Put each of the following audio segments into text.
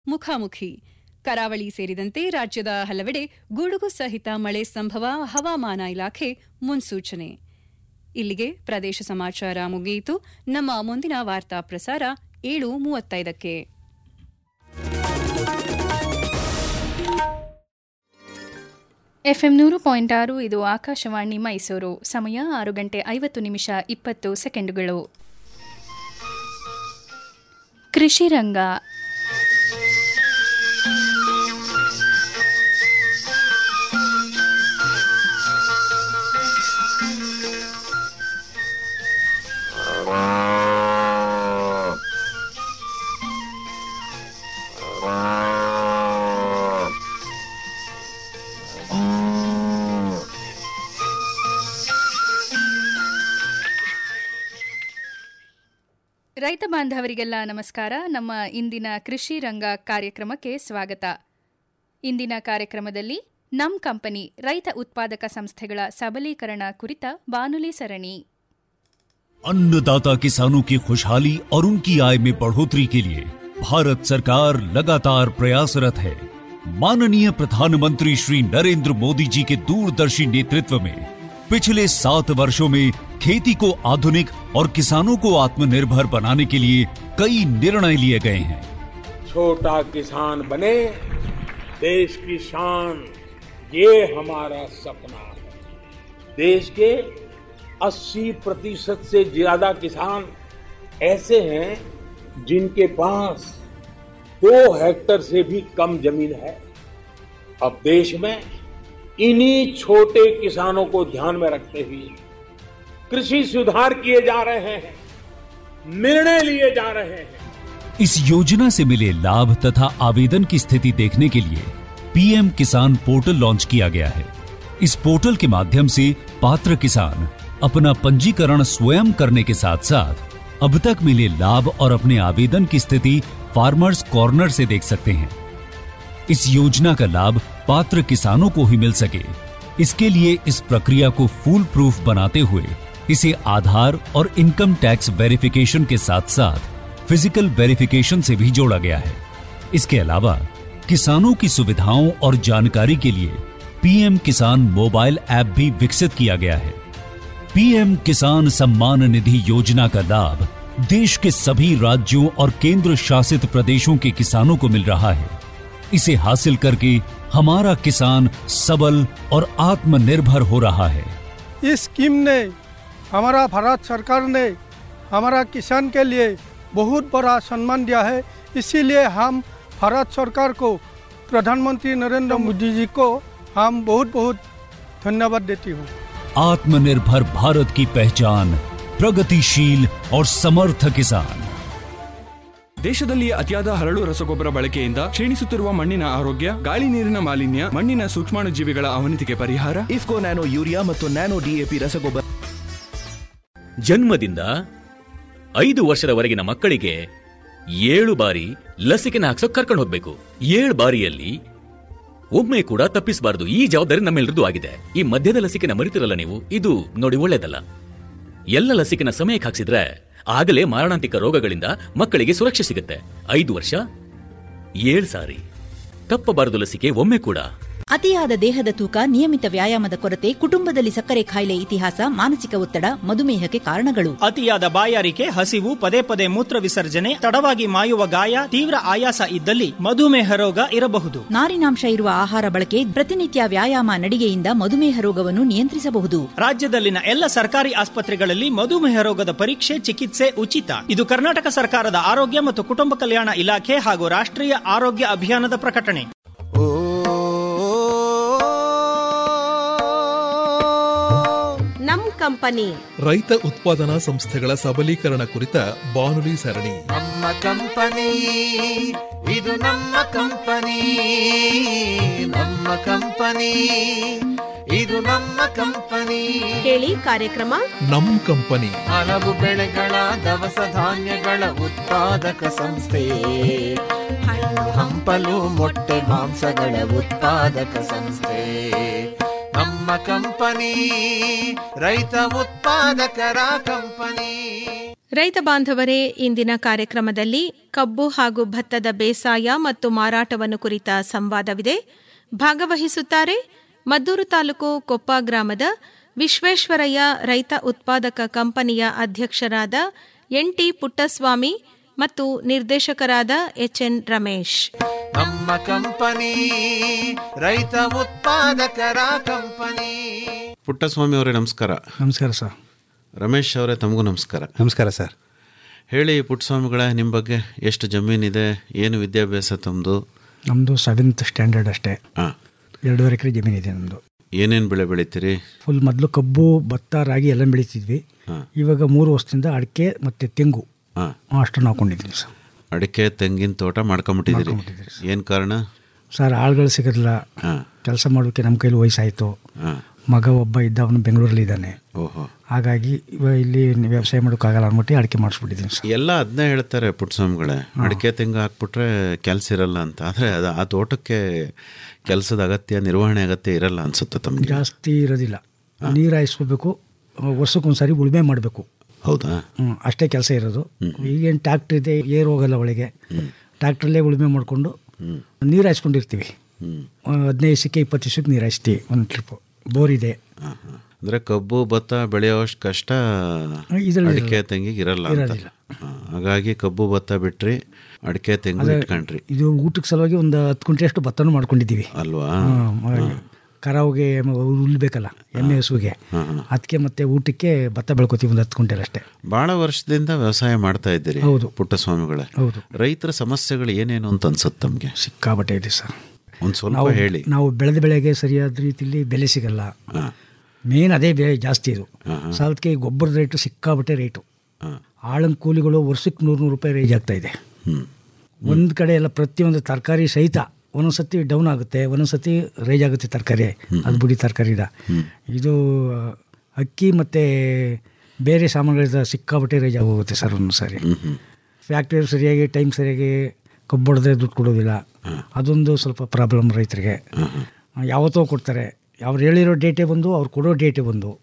ಮುಖಾಮುಖಿ ಕರಾವಳಿ ಸೇರಿದಂತೆ ರಾಜ್ಯದ ಹಲವೆಡೆ ಗುಡುಗು ಸಹಿತ ಮಳೆ ಸಂಭವ ಹವಾಮಾನ ಇಲಾಖೆ ಮುನ್ಸೂಚನೆ ಇಲ್ಲಿಗೆ ಪ್ರದೇಶ ಸಮಾಚಾರ ಮುಗಿಯಿತು ನಮ್ಮ ಮುಂದಿನ ವಾರ್ತಾ ಪ್ರಸಾರ ಏಳು ಮೂವತ್ತೈದಕ್ಕೆ ಎಫ್ಎಂ ನೂರು ಪಾಯಿಂಟ್ ಆರು ಇದು ಆಕಾಶವಾಣಿ ಮೈಸೂರು ಸಮಯ ಆರು ಗಂಟೆ ಐವತ್ತು ನಿಮಿಷ ಇಪ್ಪತ್ತು ಸೆಕೆಂಡುಗಳು ಕೃಷಿ ರಂಗ ರೈತ ಬಾಂಧವರಿಗೆಲ್ಲ ನಮಸ್ಕಾರ ನಮ್ಮ ಇಂದಿನ ಕೃಷಿ ರಂಗ ಕಾರ್ಯಕ್ರಮಕ್ಕೆ ಸ್ವಾಗತ ಇಂದಿನ ಕಾರ್ಯಕ್ರಮದಲ್ಲಿ ನಮ್ ಕಂಪನಿ ರೈತ ಉತ್ಪಾದಕ ಸಂಸ್ಥೆಗಳ ಸಬಲೀಕರಣ ಕುರಿತ ಬಾನುಲಿ ಸರಣಿ अन्नदाता किसानों की खुशहाली और उनकी आय में बढ़ोतरी के लिए भारत सरकार लगातार प्रयासरत है माननीय प्रधानमंत्री श्री नरेंद्र मोदी जी के दूरदर्शी नेतृत्व में पिछले सात वर्षों में खेती को आधुनिक और किसानों को आत्मनिर्भर बनाने के लिए कई निर्णय लिए गए हैं छोटा किसान बने देश की शान ये हमारा सपना है देश के 80 प्रतिशत से ज्यादा किसान ऐसे हैं जिनके पास दो हेक्टर से भी कम जमीन है अब देश में इन्हीं छोटे किसानों को ध्यान में रखते हुए कृषि सुधार किए जा रहे हैं निर्णय लिए जा रहे हैं इस योजना से मिले लाभ तथा आवेदन की स्थिति देखने के लिए पीएम किसान पोर्टल लॉन्च किया गया है इस पोर्टल के माध्यम से पात्र किसान अपना पंजीकरण स्वयं करने के साथ साथ अब तक मिले लाभ और अपने आवेदन की स्थिति फार्मर्स कॉर्नर से देख सकते हैं इस योजना का लाभ पात्र किसानों को ही मिल सके इसके लिए इस प्रक्रिया को फूल प्रूफ बनाते हुए इसे आधार और इनकम टैक्स वेरिफिकेशन के साथ साथ फिजिकल वेरिफिकेशन से भी जोड़ा गया है इसके अलावा किसानों की सुविधाओं और जानकारी के लिए पीएम किसान मोबाइल ऐप भी विकसित किया गया है पीएम किसान सम्मान निधि योजना का लाभ देश के सभी राज्यों और केंद्र शासित प्रदेशों के किसानों को मिल रहा है इसे हासिल करके हमारा किसान सबल और आत्मनिर्भर हो रहा है इस स्कीम ने हमारा भारत सरकार ने हमारा किसान के लिए बहुत बड़ा सम्मान दिया है इसीलिए हम भारत सरकार को प्रधानमंत्री नरेंद्र मोदी जी को हम बहुत बहुत धन्यवाद देती हूँ आत्मनिर्भर भारत की पहचान प्रगतिशील और समर्थ किसान ದೇಶದಲ್ಲಿ ಅತಿಯಾದ ಹರಳು ರಸಗೊಬ್ಬರ ಬಳಕೆಯಿಂದ ಕ್ಷೀಣಿಸುತ್ತಿರುವ ಮಣ್ಣಿನ ಆರೋಗ್ಯ ಗಾಳಿ ನೀರಿನ ಮಾಲಿನ್ಯ ಮಣ್ಣಿನ ಸೂಕ್ಷ್ಮಾಣುಜೀವಿಗಳ ಅವನತಿಗೆ ಪರಿಹಾರ ಇಫ್ಕೋ ನ್ಯಾನೋ ಯೂರಿಯಾ ಮತ್ತು ನ್ಯಾನೋ ಡಿಎಪಿ ರಸಗೊಬ್ಬರ ಜನ್ಮದಿಂದ ಐದು ವರ್ಷದವರೆಗಿನ ಮಕ್ಕಳಿಗೆ ಏಳು ಬಾರಿ ಲಸಿಕೆನ ಹಾಕ್ಸೋಕ್ ಕರ್ಕೊಂಡು ಹೋಗ್ಬೇಕು ಏಳು ಬಾರಿಯಲ್ಲಿ ಒಮ್ಮೆ ಕೂಡ ತಪ್ಪಿಸಬಾರದು ಈ ಜವಾಬ್ದಾರಿ ನಮ್ಮೆಲ್ಲರದ್ದು ಆಗಿದೆ ಈ ಮಧ್ಯದ ಲಸಿಕೆನ ಮರಿತಿರಲ್ಲ ನೀವು ಇದು ನೋಡಿ ಒಳ್ಳೇದಲ್ಲ ಎಲ್ಲ ಲಸಿಕೆನ ಸಮಯಕ್ಕೆ ಹಾಕ್ಸಿದ್ರೆ ಆಗಲೇ ಮಾರಣಾಂತಿಕ ರೋಗಗಳಿಂದ ಮಕ್ಕಳಿಗೆ ಸುರಕ್ಷೆ ಸಿಗುತ್ತೆ ಐದು ವರ್ಷ ಏಳು ಸಾರಿ ತಪ್ಪಬಾರದು ಲಸಿಕೆ ಒಮ್ಮೆ ಕೂಡ ಅತಿಯಾದ ದೇಹದ ತೂಕ ನಿಯಮಿತ ವ್ಯಾಯಾಮದ ಕೊರತೆ ಕುಟುಂಬದಲ್ಲಿ ಸಕ್ಕರೆ ಕಾಯಿಲೆ ಇತಿಹಾಸ ಮಾನಸಿಕ ಒತ್ತಡ ಮಧುಮೇಹಕ್ಕೆ ಕಾರಣಗಳು ಅತಿಯಾದ ಬಾಯಾರಿಕೆ ಹಸಿವು ಪದೇ ಪದೇ ಮೂತ್ರ ವಿಸರ್ಜನೆ ತಡವಾಗಿ ಮಾಯುವ ಗಾಯ ತೀವ್ರ ಆಯಾಸ ಇದ್ದಲ್ಲಿ ಮಧುಮೇಹ ರೋಗ ಇರಬಹುದು ನಾರಿನಾಂಶ ಇರುವ ಆಹಾರ ಬಳಕೆ ಪ್ರತಿನಿತ್ಯ ವ್ಯಾಯಾಮ ನಡಿಗೆಯಿಂದ ಮಧುಮೇಹ ರೋಗವನ್ನು ನಿಯಂತ್ರಿಸಬಹುದು ರಾಜ್ಯದಲ್ಲಿನ ಎಲ್ಲ ಸರ್ಕಾರಿ ಆಸ್ಪತ್ರೆಗಳಲ್ಲಿ ಮಧುಮೇಹ ರೋಗದ ಪರೀಕ್ಷೆ ಚಿಕಿತ್ಸೆ ಉಚಿತ ಇದು ಕರ್ನಾಟಕ ಸರ್ಕಾರದ ಆರೋಗ್ಯ ಮತ್ತು ಕುಟುಂಬ ಕಲ್ಯಾಣ ಇಲಾಖೆ ಹಾಗೂ ರಾಷ್ಟ್ರೀಯ ಆರೋಗ್ಯ ಅಭಿಯಾನದ ಪ್ರಕಟಣೆ ನಮ್ ಕಂಪನಿ ರೈತ ಉತ್ಪಾದನಾ ಸಂಸ್ಥೆಗಳ ಸಬಲೀಕರಣ ಕುರಿತ ಬಾನುಲಿ ಸರಣಿ ನಮ್ಮ ಕಂಪನಿ ಇದು ನಮ್ಮ ಕಂಪನಿ ನಮ್ಮ ಕಂಪನಿ ಇದು ನಮ್ಮ ಕಂಪನಿ ಕೇಳಿ ಕಾರ್ಯಕ್ರಮ ನಮ್ ಕಂಪನಿ ಹಲವು ಬೆಳೆಗಳ ದವಸ ಧಾನ್ಯಗಳ ಉತ್ಪಾದಕ ಸಂಸ್ಥೆ ಹಣ್ಣು ಹಂಪಲು ಮೊಟ್ಟೆ ಮಾಂಸಗಳ ಉತ್ಪಾದಕ ಸಂಸ್ಥೆ ನಮ್ಮ ಕಂಪನಿ ರೈತ ಉತ್ಪಾದಕರ ಕಂಪನಿ ರೈತ ಬಾಂಧವರೇ ಇಂದಿನ ಕಾರ್ಯಕ್ರಮದಲ್ಲಿ ಕಬ್ಬು ಹಾಗೂ ಭತ್ತದ ಬೇಸಾಯ ಮತ್ತು ಮಾರಾಟವನ್ನು ಕುರಿತ ಸಂವಾದವಿದೆ ಭಾಗವಹಿಸುತ್ತಾರೆ ಮದ್ದೂರು ತಾಲೂಕು ಕೊಪ್ಪ ಗ್ರಾಮದ ವಿಶ್ವೇಶ್ವರಯ್ಯ ರೈತ ಉತ್ಪಾದಕ ಕಂಪನಿಯ ಅಧ್ಯಕ್ಷರಾದ ಎನ್ ಟಿ ಪುಟ್ಟಸ್ವಾಮಿ ಮತ್ತು ನಿರ್ದೇಶಕರಾದ ಎಚ್ಎನ್ ರಮೇಶ್ ನಮ್ಮ ಕಂಪನಿ ರೈತ ಉತ್ಪಾದಕರ ಕಂಪನಿ ಪುಟ್ಟಸ್ವಾಮಿ ಅವರೇ ನಮಸ್ಕಾರ ನಮಸ್ಕಾರ ಸರ್ ರಮೇಶ್ ಅವರೇ ತಮಗೂ ನಮಸ್ಕಾರ ನಮಸ್ಕಾರ ಸರ್ ಹೇಳಿ ಪುಟ್ಟಸ್ವಾಮಿಗಳೇ ನಿಮ್ಮ ಬಗ್ಗೆ ಎಷ್ಟು ಜಮೀನಿದೆ ಏನು ವಿದ್ಯಾಭ್ಯಾಸ ತಮ್ಮದು ನಮ್ಮದು ಸೆವೆಂತ್ ಸ್ಟ್ಯಾಂಡರ್ಡ್ ಅಷ್ಟೇ ಹಾಂ ಎರಡೂವರೆ ಎಕರೆ ಜಮೀನಿದೆ ನಮ್ಮದು ಏನೇನು ಬೆಳೆ ಬೆಳಿತೀರಿ ಫುಲ್ ಮೊದಲು ಕಬ್ಬು ಭತ್ತ ರಾಗಿ ಎಲ್ಲ ಬೆಳಿತಿದ್ವಿ ಹಾಂ ಇವಾಗ ಮೂರು ವರ್ಷದಿಂದ ಅಡಿಕೆ ಮತ್ತು ತೆಂಗು ಹಾಂ ಅಷ್ಟನ್ನು ಹಾಕೊಂಡಿದ್ದೀವಿ ಸರ್ ಅಡಿಕೆ ತೆಂಗಿನ ತೋಟ ಮಾಡ್ಕೊಂಬಿಟ್ಟಿದ್ದೀರಿ ಏನು ಕಾರಣ ಸರ್ ಆಳುಗಳು ಸಿಗೋದಿಲ್ಲ ಹಾಂ ಕೆಲಸ ಮಾಡೋಕ್ಕೆ ನಮ್ಮ ಕೈಲಿ ವಯಸ್ಸಾಯಿತು ಹಾಂ ಮಗ ಒಬ್ಬ ಇದ್ದ ಅವನು ಬೆಂಗಳೂರಲ್ಲಿ ಇದ್ದಾನೆ ಓಹೋ ಹಾಗಾಗಿ ಇವಾಗ ಇಲ್ಲಿ ವ್ಯವಸಾಯ ಮಾಡೋಕ್ಕಾಗಲ್ಲ ಅಂದ್ಬಿಟ್ಟು ಅಡಿಕೆ ಮಾಡಿಸ್ಬಿಟ್ಟಿದ್ದೀನಿ ಸರ್ ಎಲ್ಲ ಅದನ್ನೇ ಹೇಳ್ತಾರೆ ಪುಟ್ಟಸ್ವಾಮಿಗಳೇ ಅಡಿಕೆ ತೆಂಗು ಹಾಕ್ಬಿಟ್ರೆ ಕೆಲಸ ಇರಲ್ಲ ಅಂತ ಆದರೆ ಅದು ಆ ತೋಟಕ್ಕೆ ಕೆಲಸದ ಅಗತ್ಯ ನಿರ್ವಹಣೆ ಅಗತ್ಯ ಇರಲ್ಲ ಅನ್ಸುತ್ತೆ ತಮಗೆ ಜಾಸ್ತಿ ಇರೋದಿಲ್ಲ ನೀರು ಹಾಯಿಸ್ಕೋಬೇಕು ವರ್ಷಕ್ಕೊಂದ್ಸರಿ ಉಳುಮೆ ಮಾಡಬೇಕು ಹೌದಾ ಹ್ಞೂ ಅಷ್ಟೇ ಕೆಲಸ ಇರೋದು ಈಗೇನು ಟ್ಯಾಕ್ಟ್ರ್ ಇದೆ ಏರ್ ಹೋಗಲ್ಲ ಒಳಗೆ ಟ್ಯಾಕ್ಟ್ರಲ್ಲೇ ಉಳುಮೆ ಮಾಡಿಕೊಂಡು ನೀರು ಹಾಯಿಸ್ಕೊಂಡಿರ್ತೀವಿ ಒಂದು ಹದಿನೈದು ದಿವಸಕ್ಕೆ ಇಪ್ಪತ್ತು ದಿವಸಕ್ಕೆ ನೀರು ಹಾಯಿಸ್ತೀವಿ ಒಂದು ಟ್ರಿಪ್ಪು ಬೋರ್ ಇದೆ ಅಂದರೆ ಕಬ್ಬು ಭತ್ತ ಬೆಳೆಯೋಷ್ಟು ಕಷ್ಟ ಇದ್ರಲ್ಲಿ ಅಡಿಕೆ ಇರಲ್ಲ. ತೆಂಗಿಗೆ ಇರಲ್ಲ ಅಂತ ಇರೋದಿಲ್ಲ. ಹಾ, ಹಾಗಾಗಿ ಕಬ್ಬು ಭತ್ತ ಬಿಟ್ರಿ ಅಡಿಕೆ ತೆಂಗು ಅದೇ ಇಟ್ಕೊಂಡ್ರಿ ಇದು ಊಟಕ್ಕೆ ಸಲುವಾಗಿ ಒಂದು ಹತ್ತು ಕುಂಟೆ ಅಷ್ಟು ಭತ್ತನೂ ಮಾಡ್ಕೊಂಡಿದ್ದೀವಿ ಅಲ್ವಾ ಕರಾವಿಗೆ ಉಲ್ಬೇಕಲ್ಲ ಎಮ್ಮೆ ಹಸುಗೆ ಅದಕ್ಕೆ ಮತ್ತೆ ಊಟಕ್ಕೆ ಭತ್ತ ಬೆಳ್ಕೊತೀವಿ ಒಂದು ಹತ್ತು ಕುಂಟೆಲ್ ಅಷ್ಟೇ ಭಾಳ ವರ್ಷದಿಂದ ವ್ಯವಸಾಯ ಮಾಡ್ತಾ ಇದ್ದೀರಿ ಹೌದು. ಪುಟ್ಟಸ್ವಾಮಿಗಳೇ ಹೌದು. ರೈತರ ಸಮಸ್ಯೆಗಳು ಏನೇನು ಅಂತ ಅನ್ಸುತ್ತೆ ತಮಗೆ ಸಿಕ್ಕಾಬಟ್ಟೆ ಇದೆ ಸರ್ ಒಂದು ಸ್ವಲ್ಪ ನಾವು ಹೇಳಿ ನಾವು ಬೆಳೆದ ಬೆಳೆಗೆ ಸರಿಯಾದ ರೀತಿಯಲ್ಲಿ ಬೆಲೆ ಸಿಗಲ್ಲ ಮೇನ್ ಅದೇ ಬೆಲೆ ಜಾಸ್ತಿ ಇದು ಸಾಲಕ್ಕೆ ಗೊಬ್ಬರದ ರೇಟು ಸಿಕ್ಕಾಬಟ್ಟೆ ರೇಟು ಆಳನ್ ಕೂಲಿಗಳು ವರ್ಷಕ್ಕೆ ನೂರು ನೂರು ರೂಪಾಯಿ ರೇಂಜ್ ಆಗ್ತಾ ಇದೆ ಒಂದು ಕಡೆ ಎಲ್ಲ ಪ್ರತಿಯೊಂದು ತರಕಾರಿ ಸಹಿತ ಒಂದೊಂದ್ಸತಿ ಡೌನ್ ಆಗುತ್ತೆ ಒಂದೊಂದ್ಸತಿ ರೇಜ್ ಆಗುತ್ತೆ ತರಕಾರಿ ಅದು ಬಿಡಿ ತರಕಾರಿದ ಇದು ಅಕ್ಕಿ ಮತ್ತು ಬೇರೆ ಸಾಮಾನುಗಳಿಂದ ಸಿಕ್ಕಾಬಟ್ಟೆ ರೇಜ್ ಆಗೋಗುತ್ತೆ ಸರ್ ಒಂದೊಂದು ಸಾರಿ ಫ್ಯಾಕ್ಟ್ರಿ ಸರಿಯಾಗಿ ಟೈಮ್ ಸರಿಯಾಗಿ ಕಬ್ಬು ಹೊಡೆದ್ರೆ ದುಡ್ಡು ಕೊಡೋದಿಲ್ಲ ಅದೊಂದು ಸ್ವಲ್ಪ ಪ್ರಾಬ್ಲಮ್ ರೈತರಿಗೆ ಯಾವತ್ತೋ ಕೊಡ್ತಾರೆ ಅವ್ರು ಹೇಳಿರೋ ಡೇಟೇ ಬಂದು ಅವ್ರು ಕೊಡೋ ಡೇಟೇ ಬಂದು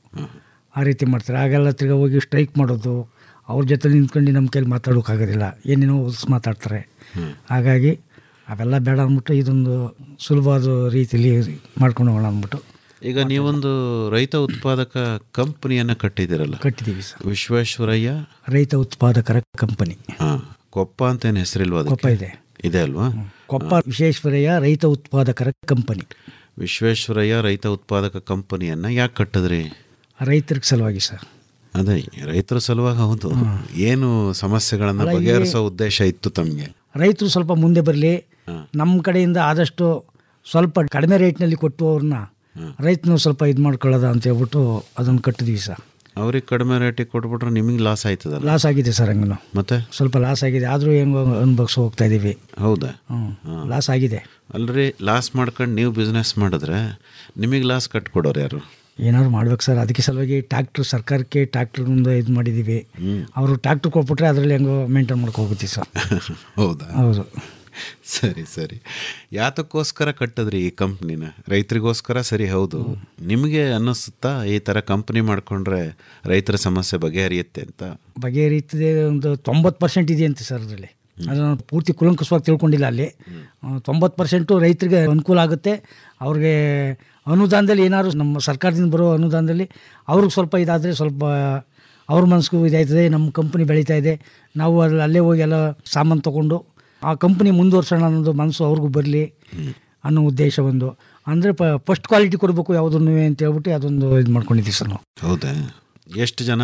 ಆ ರೀತಿ ಮಾಡ್ತಾರೆ ಆಗೆಲ್ಲ ತಿರ್ಗಾ ಹೋಗಿ ಸ್ಟ್ರೈಕ್ ಮಾಡೋದು ಅವ್ರ ಜೊತೆ ನಿಂತ್ಕೊಂಡು ನಮ್ಮ ಕೈಲಿ ಮಾತಾಡೋಕ್ಕಾಗೋದಿಲ್ಲ ಏನೇನೋ ಹೊಲ್ಸ್ ಮಾತಾಡ್ತಾರೆ ಹಾಗಾಗಿ ಅವೆಲ್ಲ ಬೇಡ ಅಂದ್ಬಿಟ್ಟು ಇದೊಂದು ಸುಲಭವಾದ ರೀತಿಯಲ್ಲಿ ಮಾಡ್ಕೊಂಡು ಹೋಗೋಣ ಅಂದ್ಬಿಟ್ಟು ಈಗ ನೀವೊಂದು ರೈತ ಉತ್ಪಾದಕ ಕಂಪನಿಯನ್ನು ಕಟ್ಟಿದ್ದೀರಲ್ಲ ಕಟ್ಟಿದ್ದೀವಿ ಸರ್ ವಿಶ್ವೇಶ್ವರಯ್ಯ ರೈತ ಉತ್ಪಾದಕರ ಕಂಪನಿ ಹಾಂ ಕೊಪ್ಪ ಅಂತ ಏನು ಹೆಸರಿಲ್ವಾ ಅದಕ್ಕೆ? ಕೊಪ್ಪ ಇದೆ. ಇದೆ ಅಲ್ವಾ ಕೊಪ್ಪ ವಿಶ್ವೇಶ್ವರಯ್ಯ ರೈತ ಉತ್ಪಾದಕರ ಕಂಪನಿ ವಿಶ್ವೇಶ್ವರಯ್ಯ ರೈತ ಉತ್ಪಾದಕ ಕಂಪನಿಯನ್ನು ಯಾಕೆ ಕಟ್ಟಿದ್ರಿ ರೈತರಿಗೆ ಸಲುವಾಗಿ ಸರ್ ಅದೇ ರೈತರ ಸಲುವಾಗಿ ಹೌದು ಏನು ಸಮಸ್ಯೆಗಳನ್ನು ಅಲ್ಲ, ಇಲ್ಲಿ- ಬಗೆಹರಿಸೋ ಉದ್ದೇಶ ಇತ್ತು ತಮಗೆ ರೈತರು ಸ್ವಲ್ಪ ಮುಂದೆ ಬರಲಿ ನಮ್ಮ ಕಡೆಯಿಂದ ಆದಷ್ಟು ಸ್ವಲ್ಪ ಕಡಿಮೆ ರೇಟ್ನಲ್ಲಿ ಕೊಟ್ಟು ಅವ್ರನ್ನ ರೈತನು ಸ್ವಲ್ಪ ಇದು ಮಾಡ್ಕೊಳ್ಳೋದ ಅಂತ ಹೇಳ್ಬಿಟ್ಟು ಅದನ್ನು ಕಟ್ಟಿದ್ವಿ ಸರ್ ಅವ್ರಿಗೆ ಕಡಿಮೆ ರೇಟಿಗೆ ಕೊಟ್ಬಿಟ್ರೆ ನಿಮಗೆ ಲಾಸ್ ಆಯ್ತದಲ್ಲ ಲಾಸ್ ಆಗಿದೆ ಸರ್ ಹಂಗೂ ಮತ್ತೆ ಸ್ವಲ್ಪ ಲಾಸ್ ಆಗಿದೆ ಆದರೂ ಹೆಂಗೋ ಅನ್ಭವಿಸಿ ಹೋಗ್ತಾ ಇದ್ದೀವಿ ಹೌದಾ ಹ್ಞೂ ಲಾಸ್ ಆಗಿದೆ ಅಲ್ರಿ ಲಾಸ್ ಮಾಡ್ಕೊಂಡು ನೀವು ಬಿಸ್ನೆಸ್ ಮಾಡಿದ್ರೆ ನಿಮಗೆ ಲಾಸ್ ಕಟ್ಕೊಡೋರು ಯಾರು ಏನಾದ್ರು ಮಾಡ್ಬೇಕು ಸರ್ ಅದಕ್ಕೆ ಸಲುವಾಗಿ ಟ್ಯಾಕ್ಟ್ರ್ ಸರ್ಕಾರಕ್ಕೆ ಟ್ಯಾಕ್ಟ್ರ್ ಮುಂದೆ ಇದು ಮಾಡಿದ್ದೀವಿ ಅವರು ಟ್ಯಾಕ್ಟ್ರ್ ಕೊಟ್ಬಿಟ್ರೆ ಅದರಲ್ಲಿ ಹೆಂಗೋ ಮೇಂಟೈನ್ ಮಾಡ್ಕೊ ಹೋಗುತ್ತೆ ಸರ್ ಹೌದಾ ಹೌದು ಸರಿ ಸರಿ ಯಾತಕ್ಕೋಸ್ಕರ ಕಟ್ಟಿದ್ರಿ ಈ ಕಂಪ್ನಿನ ರೈತರಿಗೋಸ್ಕರ ಸರಿ ಹೌದು ನಿಮಗೆ ಅನ್ನಿಸುತ್ತಾ ಈ ಥರ ಕಂಪ್ನಿ ಮಾಡ್ಕೊಂಡ್ರೆ ರೈತರ ಸಮಸ್ಯೆ ಬಗೆಹರಿಯುತ್ತೆ ಅಂತ ಬಗೆಹರಿತದೆ ಒಂದು ತೊಂಬತ್ತು ಪರ್ಸೆಂಟ್ ಇದೆಯಂತೆ ಸರ್ ಅದರಲ್ಲಿ ಅದನ್ನು ಪೂರ್ತಿ ಕುಲಂಕುಷವಾಗಿ ತಿಳ್ಕೊಂಡಿಲ್ಲ ಅಲ್ಲಿ ತೊಂಬತ್ತು ಪರ್ಸೆಂಟು ರೈತರಿಗೆ ಅನುಕೂಲ ಆಗುತ್ತೆ ಅವ್ರಿಗೆ ಅನುದಾನದಲ್ಲಿ ಏನಾದ್ರು ನಮ್ಮ ಸರ್ಕಾರದಿಂದ ಬರೋ ಅನುದಾನದಲ್ಲಿ ಅವ್ರಿಗೆ ಸ್ವಲ್ಪ ಇದಾದರೆ ಸ್ವಲ್ಪ ಅವ್ರ ಮನಸ್ಸಿಗೂ ಇದಾಯ್ತದೆ ನಮ್ಮ ಕಂಪ್ನಿ ಬೆಳೀತಾ ಇದೆ ನಾವು ಅಲ್ಲಿ ಅಲ್ಲೇ ಹೋಗಿ ಎಲ್ಲ ಸಾಮಾನು ತೊಗೊಂಡು ಆ ಕಂಪ್ನಿ ಮುಂದುವರ್ಸೋಣ ಅನ್ನೋದು ಮನಸ್ಸು ಅವ್ರಿಗೂ ಬರಲಿ ಅನ್ನೋ ಉದ್ದೇಶ ಒಂದು ಅಂದರೆ ಪ ಫಸ್ಟ್ ಕ್ವಾಲಿಟಿ ಕೊಡಬೇಕು ಯಾವುದನ್ನು ಅಂತ ಹೇಳ್ಬಿಟ್ಟು ಅದೊಂದು ಇದು ಮಾಡ್ಕೊಂಡಿದ್ದೀವಿ ಸರ್ ನಾವು ಹೌದಾ ಎಷ್ಟು ಜನ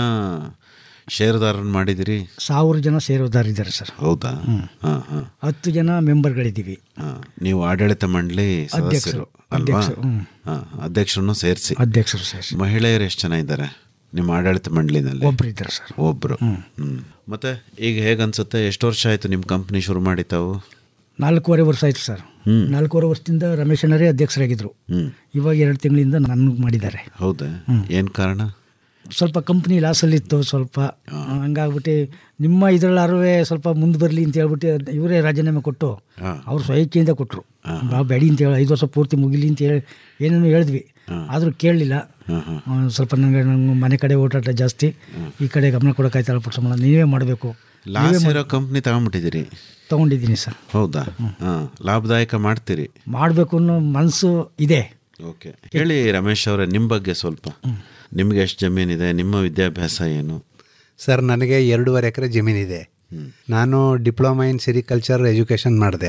ಷೇರುದಾರನ್ ಮಾಡಿದಿರಿ ಸಾವಿರ ಜನ ಸೇರೋದಾರಿದ್ದಾರೆ ಸರ್ ಹೌದಾ ಹಾಂ ಹಾಂ ಹತ್ತು ಜನ ಮೆಂಬರ್ಗಳಿದ್ದೀವಿ ಹಾಂ ನೀವು ಆಡಳಿತ ಮಂಡಳಿ ಸದಸ್ಯರು ಅಧ್ಯಕ್ಷರು. ಅಲ್ವಾ ಅಧ್ಯಕ್ಷರು, ಹ್ಮ್. ಹಾಂ ಅಧ್ಯಕ್ಷರನ್ನು ಸೇರಿಸಿ ಅಧ್ಯಕ್ಷರು ಸೇರಿಸಿ ಮಹಿಳೆಯರು ಎಷ್ಟು ಜನ ಇದ್ದಾರೆ ನಿಮ್ಮ ಆಡಳಿತ ಮಂಡಳಿನಲ್ಲಿ ಒಬ್ರು ಇದ್ದಾರೆ ಸರ್ ಒಬ್ರು ಹ್ಮ್ ಮತ್ತೆ ಈಗ ಹೇಗನ್ಸುತ್ತೆ ಎಷ್ಟು ವರ್ಷ ಆಯ್ತು ನಿಮ್ಮ ಕಂಪ್ನಿ ಶುರು ಮಾಡಿ ತಾವು ನಾಲ್ಕೂವರೆ ವರ್ಷ ಆಯ್ತು ಸರ್ ಹ್ಮ್. ನಾಲ್ಕೂವರೆ ವರ್ಷದಿಂದ ರಮೇಶ್ ಅಣ್ಣರೇ ಅಧ್ಯಕ್ಷರಾಗಿದ್ದರು ಹ್ಮ್ ಇವಾಗ ಎರಡು ತಿಂಗಳಿಂದ ನನಗೆ ಮಾಡಿದ್ದಾರೆ ಹೌದಾ ಹ್ಮ್. ಏನು ಕಾರಣ ಸ್ವಲ್ಪ ಕಂಪ್ನಿ ಲಾಸಲ್ಲಿತ್ತು ಸ್ವಲ್ಪ ಹಂಗಾಗ್ಬಿಟ್ಟು ನಿಮ್ಮ ಇದರಲ್ಲಾರು ಸ್ವಲ್ಪ ಮುಂದೆ ಬರಲಿ ಅಂತ ಹೇಳ್ಬಿಟ್ಟು ಇವರೇ ರಾಜೀನಾಮೆ ಕೊಟ್ಟು ಅವ್ರು ಸ್ವಯಂಕಿಯಿಂದ ಕೊಟ್ಟರು ಬಾ ಬೇಡಿ ಅಂತ ಹೇಳಿ ಐದು ವರ್ಷ ಪೂರ್ತಿ ಮುಗಿಲಿ ಅಂತ ಹೇಳಿ ಏನೇನೋ ಹೇಳಿದ್ವಿ ಆದರೂ ಕೇಳಲಿಲ್ಲ ಸ್ವಲ್ಪ ನನಗೆ ನನ್ನ ಮನೆ ಕಡೆ ಓಡಾಟ ಜಾಸ್ತಿ ಈ ಕಡೆ ಗಮನ ಕೊಡೋಕ್ಕಾಯ್ತಲ್ಲ ಪುಟ್ಸಮ್ಮ ನೀವೇ ಮಾಡಬೇಕು ಲಾಸ್ ಇರೋ ಕಂಪ್ನಿ ತಗೊಂಡ್ಬಿಟ್ಟಿದ್ದೀರಿ ತೊಗೊಂಡಿದ್ದೀನಿ ಸರ್ ಹೌದಾ ಹಾಂ ಲಾಭದಾಯಕ ಮಾಡ್ತೀರಿ ಮಾಡಬೇಕು ಅನ್ನೋ ಮನಸ್ಸು ಇದೆ ಓಕೆ ಹೇಳಿ ರಮೇಶ್ ಅವರೇ ನಿಮ್ಮ ಬಗ್ಗೆ ಸ್ವಲ್ಪ ನಿಮ್ಗೆ ಎಷ್ಟು ಜಮೀನಿದೆ ನಿಮ್ಮ ವಿದ್ಯಾಭ್ಯಾಸ ಏನು ಸರ್ ನನಗೆ ಎರಡೂವರೆ ಎಕರೆ ಜಮೀನಿದೆ ನಾನು ಡಿಪ್ಲೊಮಾ ಇನ್ ಸಿರಿಕಲ್ಚರ್ ಎಜುಕೇಷನ್ ಮಾಡಿದೆ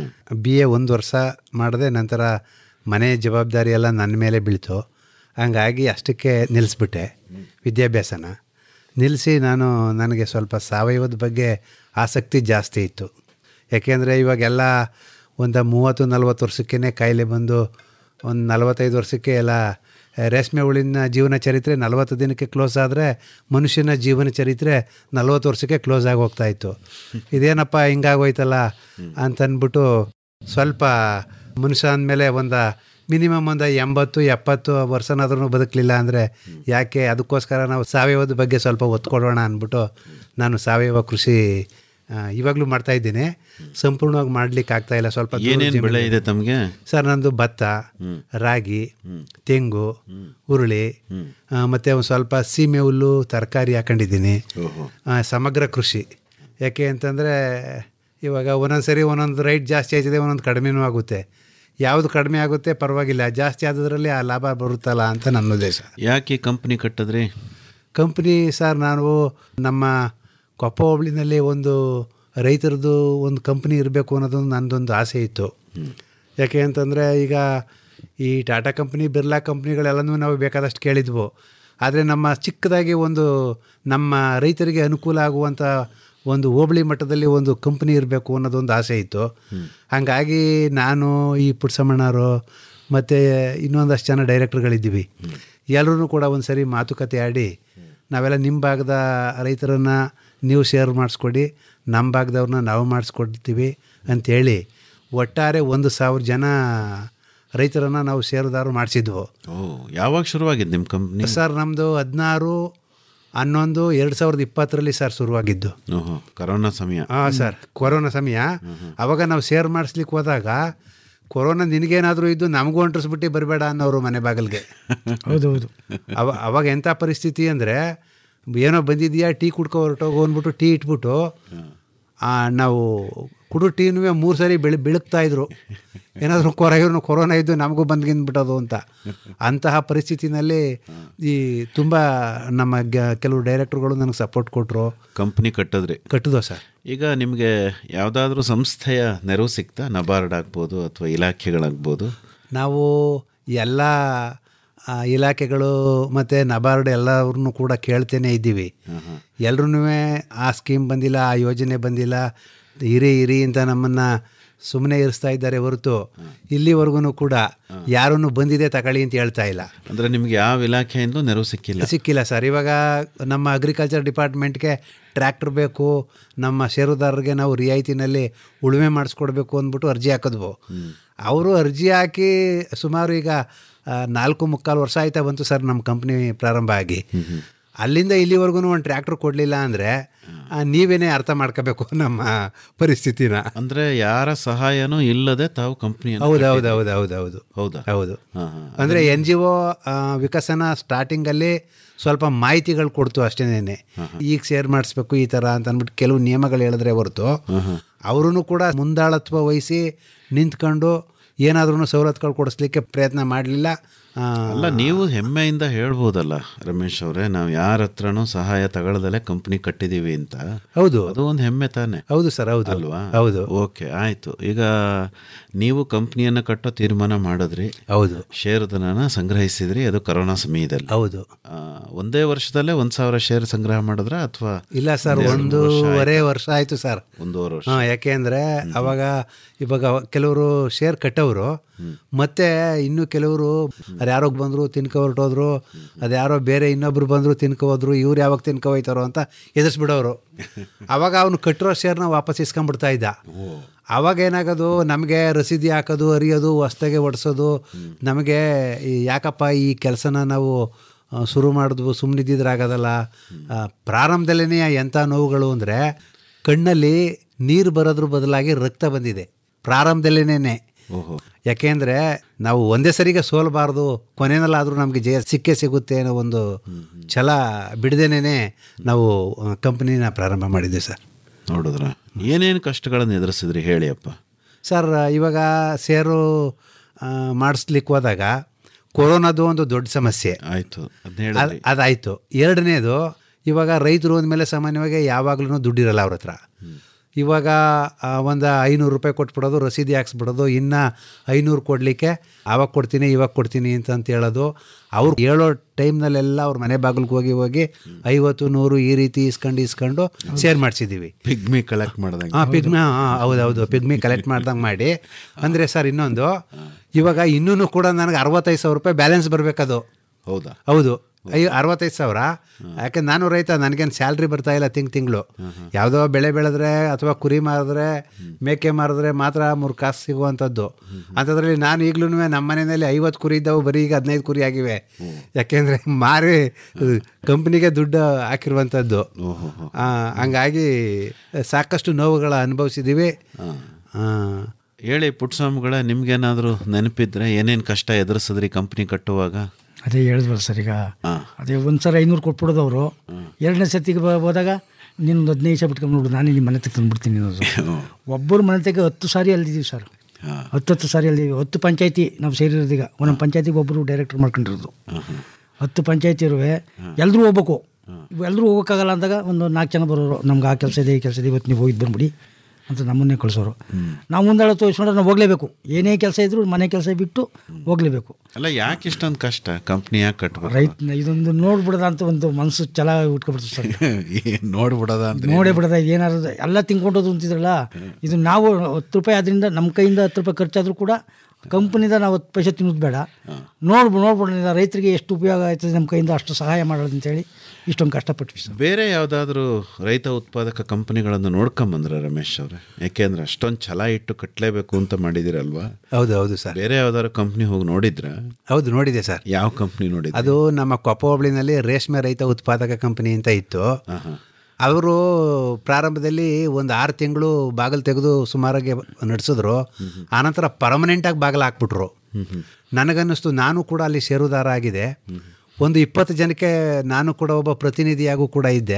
ಬಿ ಎ ಒಂದು ವರ್ಷ ಮಾಡಿದೆ ನಂತರ ಮನೆ ಜವಾಬ್ದಾರಿ ಎಲ್ಲ ನನ್ನ ಮೇಲೆ ಬೀಳ್ತು ಹಂಗಾಗಿ ಅಷ್ಟಕ್ಕೆ ನಿಲ್ಲಿಸ್ಬಿಟ್ಟೆ ವಿದ್ಯಾಭ್ಯಾಸನ ನಿಲ್ಲಿಸಿ ನಾನು ನನಗೆ ಸ್ವಲ್ಪ ಸಾವಯವದ ಬಗ್ಗೆ ಆಸಕ್ತಿ ಜಾಸ್ತಿ ಇತ್ತು ಯಾಕೆಂದರೆ ಇವಾಗೆಲ್ಲ ಒಂದು ಮೂವತ್ತು ನಲ್ವತ್ತು ವರ್ಷಕ್ಕೇ ಕಾಯಿಲೆ ಬಂದು ಒಂದು ನಲವತ್ತೈದು ವರ್ಷಕ್ಕೆ ಎಲ್ಲ ರೇಷ್ಮೆ ಹುಳಿನ ಜೀವನ ಚರಿತ್ರೆ ನಲವತ್ತು ದಿನಕ್ಕೆ ಕ್ಲೋಸ್ ಆದರೆ ಮನುಷ್ಯನ ಜೀವನ ಚರಿತ್ರೆ ನಲ್ವತ್ತು ವರ್ಷಕ್ಕೆ ಕ್ಲೋಸ್ ಆಗಿ ಹೋಗ್ತಾ ಇತ್ತು ಇದೇನಪ್ಪ ಹಿಂಗಾಗೋಯ್ತಲ್ಲ ಅಂತಂದ್ಬಿಟ್ಟು ಸ್ವಲ್ಪ ಮನುಷ್ಯ ಅಂದಮೇಲೆ ಒಂದು ಮಿನಿಮಮ್ ಒಂದು ಎಂಬತ್ತು ಎಪ್ಪತ್ತು ವರ್ಷನಾದ್ರೂ ಬದುಕಲಿಲ್ಲ ಅಂದರೆ ಯಾಕೆ ಅದಕ್ಕೋಸ್ಕರ ನಾವು ಸಾವಯವದ ಬಗ್ಗೆ ಸ್ವಲ್ಪ ಒತ್ತು ಕೊಡೋಣ ಅಂದ್ಬಿಟ್ಟು ನಾನು ಸಾವಯವ ಕೃಷಿ ಆ, ಇವಾಗಲೂ ಮಾಡ್ತಾ ಇದ್ದೀನಿ ಸಂಪೂರ್ಣವಾಗಿ ಮಾಡ್ಲಿಕ್ಕೆ ಆಗ್ತಾ ಇಲ್ಲ ಸ್ವಲ್ಪ ದೂರ ಏನೇನು ಬೆಳೆ ಜಮೀನು. ಇದೆ ತಮಗೆ ಸರ್ ನಂದು ಭತ್ತ ರಾಗಿ ತೆಂಗು ಹುರುಳಿ ಆ, ಮತ್ತೆ ಒಂದು ಸ್ವಲ್ಪ ಸೀಮೆ ಹುಲ್ಲು ತರಕಾರಿ ಹಾಕೊಂಡಿದ್ದೀನಿ ಆ, ಸಮಗ್ರ ಕೃಷಿ ಯಾಕೆ ಅಂತಂದರೆ ಇವಾಗ ಒಂದೊಂದು ಸರಿ ಒಂದೊಂದು ರೈಟ್ ಜಾಸ್ತಿ ಆಯ್ತದೆ ಒಂದೊಂದು ಕಡಿಮೆನೂ ಆಗುತ್ತೆ ಯಾವುದು ಕಡಿಮೆ ಆಗುತ್ತೆ ಪರವಾಗಿಲ್ಲ ಜಾಸ್ತಿ ಆದದ್ರಲ್ಲಿ ಆ ಲಾಭ ಬರುತ್ತಲ್ಲ ಅಂತ ನನ್ನ ಉದ್ದೇಶ ಯಾಕೆ ಕಂಪ್ನಿ ಕಟ್ಟಿದ್ರಿ ಕಂಪ್ನಿ ಸರ್ ನಾನು ನಮ್ಮ ಕೊಪ್ಪ ಹೋಬಳಿನಲ್ಲಿ ಒಂದು ರೈತರದ್ದು ಒಂದು ಕಂಪ್ನಿ ಇರಬೇಕು ಅನ್ನೋದೊಂದು ನನ್ನದೊಂದು ಆಸೆ ಇತ್ತು ಯಾಕೆ ಅಂತಂದರೆ ಈಗ ಈ ಟಾಟಾ ಕಂಪ್ನಿ ಬಿರ್ಲಾ ಕಂಪ್ನಿಗಳೆಲ್ಲನೂ ನಾವು ಬೇಕಾದಷ್ಟು ಕೇಳಿದ್ವು ಆದರೆ ನಮ್ಮ ಚಿಕ್ಕದಾಗಿ ಒಂದು ನಮ್ಮ ರೈತರಿಗೆ ಅನುಕೂಲ ಆಗುವಂಥ ಒಂದು ಹೋಬಳಿ ಮಟ್ಟದಲ್ಲಿ ಒಂದು ಕಂಪ್ನಿ ಇರಬೇಕು ಅನ್ನೋದೊಂದು ಆಸೆ ಇತ್ತು ಹಾಗಾಗಿ ನಾನು ಈ ಪುಟ್ಸಮ್ಮಣ್ಣವರು ಮತ್ತು ಇನ್ನೊಂದಷ್ಟು ಜನ ಡೈರೆಕ್ಟರ್ಗಳಿದ್ದೀವಿ ಎಲ್ಲರೂ ಕೂಡ ಒಂದು ಸರಿ ಮಾತುಕತೆ ಆಡಿ ನಾವೆಲ್ಲ ನಿಮ್ಮ ಭಾಗದ ರೈತರನ್ನು ನೀವು ಶೇರ್ ಮಾಡಿಸ್ಕೊಡಿ ನಮ್ಮ ಭಾಗದವ್ರನ್ನ ನಾವು ಮಾಡಿಸ್ಕೊಡ್ತೀವಿ ಅಂಥೇಳಿ ಒಟ್ಟಾರೆ ಒಂದು ಸಾವಿರ ಜನ ರೈತರನ್ನು ನಾವು ಷೇರುದಾರರು ಮಾಡಿಸಿದ್ವು ಓ ಯಾವಾಗ ಶುರುವಾಗಿದ್ದು ನಿಮ್ಮ ಕಂಪ್ನಿ ಸರ್ ನಮ್ಮದು ಹದಿನಾರು ಹನ್ನೊಂದು ಎರಡು ಸಾವಿರದ ಇಪ್ಪತ್ತರಲ್ಲಿ ಸರ್ ಶುರುವಾಗಿದ್ದು ಓಹೋ ಕರೋನಾ ಸಮಯ ಹಾಂ ಸರ್ ಕೊರೋನಾ ಸಮಯ ಅವಾಗ ನಾವು ಶೇರ್ ಮಾಡಿಸ್ಲಿಕ್ಕೆ ಹೋದಾಗ ಕೊರೋನಾ ನಿನಗೇನಾದರೂ ಇದ್ದು ನಮಗೂ ಅಂಟಿಸ್ಬಿಟ್ಟು ಬರಬೇಡ ಅನ್ನೋರು ಮನೆ ಬಾಗಿಲಿಗೆ ಹೌದೌದು ಅವ ಅವಾಗ ಎಂಥ ಪರಿಸ್ಥಿತಿ ಅಂದರೆ ಏನೋ ಬಂದಿದೆಯಾ ಟೀ ಕುಡ್ಕೊ ಹೊರಟೋಗು ಅಂದ್ಬಿಟ್ಟು ಟೀ ಇಟ್ಬಿಟ್ಟು ಆ, ನಾವು ಕುಡು ಟೀನೂ ಮೂರು ಸರಿ ಬೆಳಿ ಬೆಳಗ್ತಾ ಇದ್ರು ಏನಾದರೂ ಕೊರ ಕೊರೋನಾ ಇದ್ದು ನಮಗೂ ಬಂದ್ಗಿಂದ್ಬಿಟ್ಟೋದು ಅಂತ ಅಂತಹ ಪರಿಸ್ಥಿತಿನಲ್ಲಿ ಈ ತುಂಬ ನಮ್ಮ ಗ- ಕೆಲವು ಡೈರೆಕ್ಟರ್ಗಳು ನನಗೆ ಸಪೋರ್ಟ್ ಕೊಟ್ಟರು ಕಂಪ್ನಿ ಕಟ್ಟಿದ್ರಿ ಕಟ್ಟಿದ್ವು ಸರ್ ಈಗ ನಿಮಗೆ ಯಾವುದಾದ್ರೂ ಸಂಸ್ಥೆಯ ನೆರವು ಸಿಗ್ತಾ ನಬಾರ್ಡ್ ಆಗ್ಬೋದು ಅಥವಾ ಇಲಾಖೆಗಳಾಗ್ಬೋದು ನಾವು ಎಲ್ಲ ಆ, ಇಲಾಖೆಗಳು ಮತ್ತು ನಬಾರ್ಡ್ ಎಲ್ಲರನ್ನು ಕೂಡ ಕೇಳ್ತೇನೆ ಇದ್ದೀವಿ ಎಲ್ರೂ ಆ ಸ್ಕೀಮ್ ಬಂದಿಲ್ಲ ಆ ಯೋಜನೆ ಬಂದಿಲ್ಲ ಇರಿ ಇರಿ ಅಂತ ನಮ್ಮನ್ನು ಸುಮ್ಮನೆ ಇರಿಸ್ತಾ ಇದ್ದಾರೆ ಹೊರತು ಇಲ್ಲಿವರೆಗೂ ಕೂಡ ಯಾರನ್ನು ಬಂದಿದೆ ತಗೊಳ್ಳಿ ಅಂತ ಹೇಳ್ತಾ ಇಲ್ಲ ಅಂದರೆ ನಿಮಗೆ ಯಾವ ಇಲಾಖೆಯಿಂದ ನೆರವು ಸಿಕ್ಕಿಲ್ಲ ಸಿಕ್ಕಿಲ್ಲ ಸರ್ ಇವಾಗ ನಮ್ಮ ಅಗ್ರಿಕಲ್ಚರ್ ಡಿಪಾರ್ಟ್ಮೆಂಟ್ಗೆ ಟ್ರ್ಯಾಕ್ಟರ್ ಬೇಕು ನಮ್ಮ ಷೇರುದಾರರಿಗೆ ನಾವು ರಿಯಾಯಿತಿನಲ್ಲಿ ಉಳುಮೆ ಮಾಡಿಸ್ಕೊಡ್ಬೇಕು ಅಂದ್ಬಿಟ್ಟು ಅರ್ಜಿ ಹಾಕಿದ್ವು ಅವರು ಅರ್ಜಿ ಹಾಕಿ ಸುಮಾರು ಈಗ ಆ, ನಾಲ್ಕು ಮುಕ್ಕಾಲು ವರ್ಷ ಆಯ್ತಾ ಬಂತು ಸರ್ ನಮ್ಮ ಕಂಪ್ನಿ ಪ್ರಾರಂಭ ಆಗಿ ಅಲ್ಲಿಂದ ಇಲ್ಲಿವರೆಗೂ ಒಂದು ಟ್ರ್ಯಾಕ್ಟರ್ ಕೊಡಲಿಲ್ಲ ಅಂದರೆ ನೀವೇನೇ ಅರ್ಥ ಮಾಡ್ಕೋಬೇಕು ನಮ್ಮ ಪರಿಸ್ಥಿತಿನ ಅಂದರೆ ಯಾರ ಸಹಾಯನೂ ಇಲ್ಲದೆ ತಾವು ಕಂಪ್ನಿ ಹೌದು ಹೌದು ಹೌದು ಹೌದು ಹೌದು ಹೌದಾ ಹೌದು ಹಾಂ ಹಾಂ ಅಂದರೆ ಎನ್ ಜಿ ಒ ವಿಕಸನ ಸ್ಟಾರ್ಟಿಂಗಲ್ಲಿ ಸ್ವಲ್ಪ ಮಾಹಿತಿಗಳು ಕೊಡ್ತು ಅಷ್ಟೇನೆ ಈಗ ಶೇರ್ ಮಾಡಿಸ್ಬೇಕು ಈ ಥರ ಅಂತ ಅಂದ್ಬಿಟ್ಟು ಕೆಲವು ನಿಯಮಗಳು ಹೇಳಿದ್ರೆ ಹೊರತು ಅವರೂ ಕೂಡ ಮುಂದಾಳತ್ವ ವಹಿಸಿ ನಿಂತ್ಕೊಂಡು ಏನಾದ್ರೂ ಸವಲತ್ತುಗಳು ಕೊಡಿಸ್ಲಿಕ್ಕೆ ಪ್ರಯತ್ನ ಮಾಡಲಿಲ್ಲ ಅಲ್ಲ ನೀವು ಹೆಮ್ಮೆಯಿಂದ ಹೇಳ್ಬೋದಲ್ಲ ರಮೇಶ್ ಅವರೇ ನಾವು ಯಾರ ಹತ್ರನೂ ಸಹಾಯ ತಗೊಳ್ದಲೆ ಕಂಪ್ನಿ ಕಟ್ಟಿದೀವಿ ಅಂತ ಹೌದು ಅದು ಒಂದು ಹೆಮ್ಮೆ ತಾನೆ ಹೌದು ಸರ್ ಹೌದು ಅಲ್ವಾ ಹೌದು ಓಕೆ ಆಯ್ತು ಈಗ ನೀವು ಕಂಪ್ನಿಯನ್ನು ಕಟ್ಟೋ ತೀರ್ಮಾನ ಮಾಡಿದ್ರಿ ಹೌದು ಷೇರುದನ ಸಂಗ್ರಹಿಸಿದ್ರಿ ಅದು ಕರೋನಾ ಸಮಯದಲ್ಲಿ ಹೌದು ಆ, ಒಂದೇ ವರ್ಷದಲ್ಲೇ ಒಂದ್ ಸಾವಿರ ಶೇರ್ ಸಂಗ್ರಹ ಮಾಡಿದ್ರ ಅಥವಾ ಇಲ್ಲ ಸರ್ ಒಂದೂವರೆ ವರ್ಷ ಆಯಿತು ಸರ್ ಒಂದೂವರೆ ವರ್ಷ ಹಾಂ ಯಾಕೆ ಅಂದರೆ ಅವಾಗ ಇವಾಗ ಕೆಲವರು ಶೇರ್ ಕಟ್ಟವರು ಮತ್ತೆ ಇನ್ನು ಕೆಲವರು ಅದು ಯಾರೋ ಬಂದರು ತಿನ್ಕೊ ಹೊರಟೋದ್ರು ಅದು ಯಾರೋ ಬೇರೆ ಇನ್ನೊಬ್ರು ಬಂದರು ತಿನ್ಕೊ ಹೋದ್ರು ಇವ್ರು ಯಾವಾಗ ತಿನ್ಕೊ ಹೋಯ್ತಾರೋ ಅಂತ ಎದುರಿಸ್ಬಿಡೋರು ಅವಾಗ ಅವನು ಕಟ್ಟಿರೋ ಶೇರ್ನ ವಾಪಸ್ ಇಸ್ಕೊಂಡ್ಬಿಡ್ತಾ ಇದ್ದ ಅವಾಗ ಏನಾಗೋದು ನಮಗೆ ರಸೀದಿ ಹಾಕೋದು ಅರಿಯೋದು ಹೊಸ್ದಾಗೆ ಒಡಿಸೋದು ನಮಗೆ ಈ ಯಾಕಪ್ಪ ಈ ಕೆಲಸನ ನಾವು ಆ, ಶುರು ಮಾಡಿದ್ವು ಸುಮ್ಮನಿದ್ದಿದ್ರೆ ಆಗೋದಲ್ಲ ಆ, ಪ್ರಾರಂಭದಲ್ಲೇ ಎಂಥ ನೋವುಗಳು ಅಂದರೆ ಕಣ್ಣಲ್ಲಿ ನೀರು ಬರೋದ್ರ ಬದಲಾಗಿ ರಕ್ತ ಬಂದಿದೆ ಪ್ರಾರಂಭದಲ್ಲೇನೆ ಓಹೋ ಯಾಕೆಂದರೆ ನಾವು ಒಂದೇ ಸರಿಗೆ ಸೋಲಬಾರ್ದು ಕೊನೆಯಲ್ಲಾದರೂ ನಮಗೆ ಜಯ ಸಿಕ್ಕೇ ಸಿಗುತ್ತೆ ಅನ್ನೋ ಒಂದು ಛಲ ಬಿಡದೇನೆ ನಾವು ಕಂಪ್ನಿನ ಪ್ರಾರಂಭ ಮಾಡಿದ್ದೆ ಸರ್ ನೋಡಿದ್ರ ಏನೇನು ಕಷ್ಟಗಳನ್ನು ಎದುರಿಸಿದ್ರಿ ಹೇಳಿ ಅಪ್ಪ ಸರ್ ಇವಾಗ ಸೇರು ಮಾಡಿಸ್ಲಿಕ್ಕೆ ಹೋದಾಗ ಕೊರೋನಾದು ಒಂದು ದೊಡ್ಡ ಸಮಸ್ಯೆ ಆಯಿತು ಅದನ್ನ ಹೇಳಿದ್ರಿ ಅದ್- ಅದಾಯಿತು ಎರಡನೇದು ಇವಾಗ ರೈತರು ಅಂದಮೇಲೆ ಸಾಮಾನ್ಯವಾಗಿ ಯಾವಾಗ್ಲೂ ದುಡ್ಡಿರಲ್ಲ ಅವ್ರ ಹತ್ರ ಇವಾಗ ಆ, ಒಂದು ಐನೂರು ರೂಪಾಯಿ ಕೊಟ್ಬಿಡೋದು ರಸೀದಿ ಹಾಕ್ಸ್ಬಿಡೋದು ಇನ್ನು ಐನೂರು ಕೊಡಲಿಕ್ಕೆ ಆವಾಗ ಕೊಡ್ತೀನಿ ಇವಾಗ ಕೊಡ್ತೀನಿ ಅಂತ ಅಂತ ಹೇಳೋದು ಅವ್ರು ಹೇಳೋ ಟೈಮ್ನಲ್ಲೆಲ್ಲ ಅವ್ರ ಮನೆ ಬಾಗಿಲಿಗೆ ಹೋಗಿ ಹೋಗಿ ಐವತ್ತು ನೂರು ಈ ರೀತಿ ಇಸ್ಕೊಂಡು ಇಸ್ಕೊಂಡು ಶೇರ್ ಮಾಡಿಸಿದ್ದೀವಿ ಪಿಗ್ಮಿ ಕಲೆಕ್ಟ್ ಮಾಡ್ದಂಗೆ ಹಾಂ ಪಿಗ್ಮಿ ಹಾಂ ಹೌದೌದು ಪಿಗ್ಮಿ ಕಲೆಕ್ಟ್ ಮಾಡ್ದಂಗೆ ಮಾಡಿ ಅಂದರೆ ಸರ್ ಇನ್ನೊಂದು ಇವಾಗ ಇನ್ನೂ ಕೂಡ ನನಗೆ ಅರವತ್ತೈದು ಸಾವಿರ ರೂಪಾಯಿ ಬ್ಯಾಲೆನ್ಸ್ ಬರಬೇಕದು ಹೌದಾ ಹೌದು ಅಯ್ಯೋ ಅರವತ್ತೈದು ಸಾವಿರ ಯಾಕೆ ನಾನು ರೈತ ನನಗೇನು ಸ್ಯಾಲ್ರಿ ಬರ್ತಾ ಇಲ್ಲ ತಿಂಗ್ ತಿಂಗಳು ಯಾವುದೋ ಬೆಳೆ ಬೆಳೆದ್ರೆ ಅಥವಾ ಕುರಿ ಮಾರಿದ್ರೆ ಮೇಕೆ ಮಾರಿದ್ರೆ ಮಾತ್ರ ಮೂರು ಕಾಸು ಸಿಗುವಂಥದ್ದು ಅಂಥದ್ರಲ್ಲಿ ನಾನು ಈಗಲೂ ನಮ್ಮ ಮನೆಯಲ್ಲಿ ಐವತ್ತು ಕುರಿ ಇದ್ದವು ಬರೀ ಈಗ ಹದಿನೈದು ಕುರಿ ಆಗಿವೆ ಯಾಕೆಂದರೆ ಮಾರಿ ಕಂಪ್ನಿಗೆ ದುಡ್ಡು ಹಾಕಿರುವಂಥದ್ದು ಆ, ಹಂಗಾಗಿ ಸಾಕಷ್ಟು ನೋವುಗಳ ಅನುಭವಿಸಿದ್ದೀವಿ ಆ, ಹೇಳಿ ಪುಟ್ಸ್ವಾಮಿಗಳ ನಿಮ್ಗೇನಾದರೂ ನೆನಪಿದ್ರೆ ಏನೇನು ಕಷ್ಟ ಎದುರಿಸಿದ್ರಿ ಕಂಪ್ನಿ ಕಟ್ಟುವಾಗ ಅದೇ ಹೇಳಿದ್ವಲ್ಲ ಸರ್ ಈಗ ಅದೇ ಒಂದು ಸಲ ಐನೂರು ಕೊಟ್ಬಿಡೋದು ಅವರು ಎರಡನೇ ಸತಿಗೆ ಬ- ಹೋದಾಗ ನೀನೊಂದು ಹದಿನೈದು ಸಾವಿರ ಬಿಟ್ಕೊಂಡು ನೋಡು ನಾನೇ ನಿಮ್ಮ ಮನೆ ತಗ ತಂದುಬಿಡ್ತೀನಿ ಅನ್ನೋದು ಒಬ್ಬರು ಮನೆ ತೆಗೆ ಹತ್ತು ಸಾರಿ ಅಲ್ದಿದ್ದೀವಿ ಸರ್ ಹತ್ತು ಹತ್ತು ಸಾರಿ ಅಲ್ದಿದ್ದೀವಿ ಹತ್ತು ಪಂಚಾಯತಿ ನಾವು ಸೇರಿರೋದೀಗ ಒಂದೊಂದು ಪಂಚಾಯತಿಗೆ ಒಬ್ಬರು ಡೈರೆಕ್ಟರ್ ಮಾಡ್ಕೊಂಡಿರೋದು ಹತ್ತು ಪಂಚಾಯತಿ ಇರುವೆ ಎಲ್ಲರೂ ಹೋಗ್ಬೇಕು ಎಲ್ಲರೂ ಹೋಗೋಕ್ಕಾಗಲ್ಲ ಅಂದಾಗ ಒಂದು ನಾಲ್ಕು ಜನ ಬರೋರು ನಮ್ಗೆ ಆ ಕೆಲಸ ಇದೆ ಈ ಕೆಲಸ ಇದೆ ಇವತ್ತು ನೀವು ಹೋಗಿದ್ದು ಬಂದ್ಬಿಡಿ ಅಂತ ನಮ್ಮನ್ನೇ ಕಳಿಸೋರು ನಾವು ಮುಂದಾಳ ತೋರಿಸ್ಕೊಂಡ್ರೆ ನಾವು ಹೋಗಲೇಬೇಕು ಏನೇ ಕೆಲಸ ಇದ್ರೂ ಮನೆ ಕೆಲಸ ಬಿಟ್ಟು ಹೋಗಲೇಬೇಕು ಅಲ್ಲ ಯಾಕೆ ಇಷ್ಟೊಂದು ಕಷ್ಟ ಕಂಪ್ನಿ ಯಾಕೆ ಕಟ್ಟಬೇಕು ರೈತ ಇದೊಂದು ನೋಡ್ಬಿಡದ ಅಂತ ಒಂದು ಮನಸ್ಸು ಛಲ ಉಟ್ಕೊಬಿಡ್ತು ಸರ್ ಏನ್ ನೋಡ್ಬಿಡದ ಅಂದ್ರೆ ನೋಡೇ ಬಿಡದ ಏನಾದ್ರು ಎಲ್ಲ ತಿನ್ಕೊಂಡೋದು ಅಂತಿದ್ರಲ್ಲ ಇದು ನಾವು ಹತ್ತು ರೂಪಾಯಿ ಅದರಿಂದ ನಮ್ಮ ಕೈಯಿಂದ ಹತ್ತು ರೂಪಾಯಿ ಖರ್ಚಾದರೂ ಕೂಡ ಕಂಪ್ನಿದ ನಾವು ಹತ್ತು ಪೈಸೆ ತಿನ್ನೋದು ಬೇಡ ನೋಡ್ಬಿಡು ನೋಡ್ಬಿಡೋಣ ರೈತರಿಗೆ ಎಷ್ಟು ಉಪಯೋಗ ಆಯ್ತದೆ ನಮ್ಮ ಕೈಯಿಂದ ಅಷ್ಟು ಸಹಾಯ ಮಾಡೋದು ಅಂತೇಳಿ ಇಷ್ಟೊಂದು ಕಷ್ಟಪಟ್ವಿ ಸರ್ ಬೇರೆ ಯಾವುದಾದ್ರೂ ರೈತ ಉತ್ಪಾದಕ ಕಂಪನಿಗಳನ್ನು ನೋಡ್ಕೊಂಬಂದ್ರ ರಮೇಶ್ ಅವ್ರೆ ಯಾಕೆಂದ್ರೆ ಅಷ್ಟೊಂದು ಛಲ ಇಟ್ಟು ಕಟ್ಟಲೇಬೇಕು ಅಂತ ಮಾಡಿದಿರಲ್ವಾ ಹೌದು ಹೌದು ಸರ್ ಬೇರೆ ಯಾವ್ದಾದ್ರು ಕಂಪ್ನಿ ಹೋಗಿ ನೋಡಿದ್ರ ಹೌದು ನೋಡಿದೆ ಸರ್ ಯಾವ ಕಂಪ್ನಿ ನೋಡಿದ್ರಿ ಅದು ನಮ್ಮ ಕೊಪ್ಪ ಹೋಬಳಿನಲ್ಲಿ ರೇಷ್ಮೆ ರೈತ ಉತ್ಪಾದಕ ಕಂಪನಿ ಅಂತ ಇತ್ತು ಅವರು ಪ್ರಾರಂಭದಲ್ಲಿ ಒಂದು ಆರು ತಿಂಗಳು ಬಾಗಿಲು ತೆಗೆದು ಸುಮಾರಾಗಿ ನಡೆಸಿದ್ರು ಆನಂತರ ಪರ್ಮನೆಂಟಾಗಿ ಬಾಗಿಲು ಹಾಕ್ಬಿಟ್ರು ನನಗನ್ನಿಸ್ತು ನಾನು ಕೂಡ ಅಲ್ಲಿ ಷೇರುದಾರ ಆಗಿದೆ ಒಂದು ಇಪ್ಪತ್ತು ಜನಕ್ಕೆ ನಾನು ಕೂಡ ಒಬ್ಬ ಪ್ರತಿನಿಧಿಯಾಗೂ ಕೂಡ ಇದ್ದೆ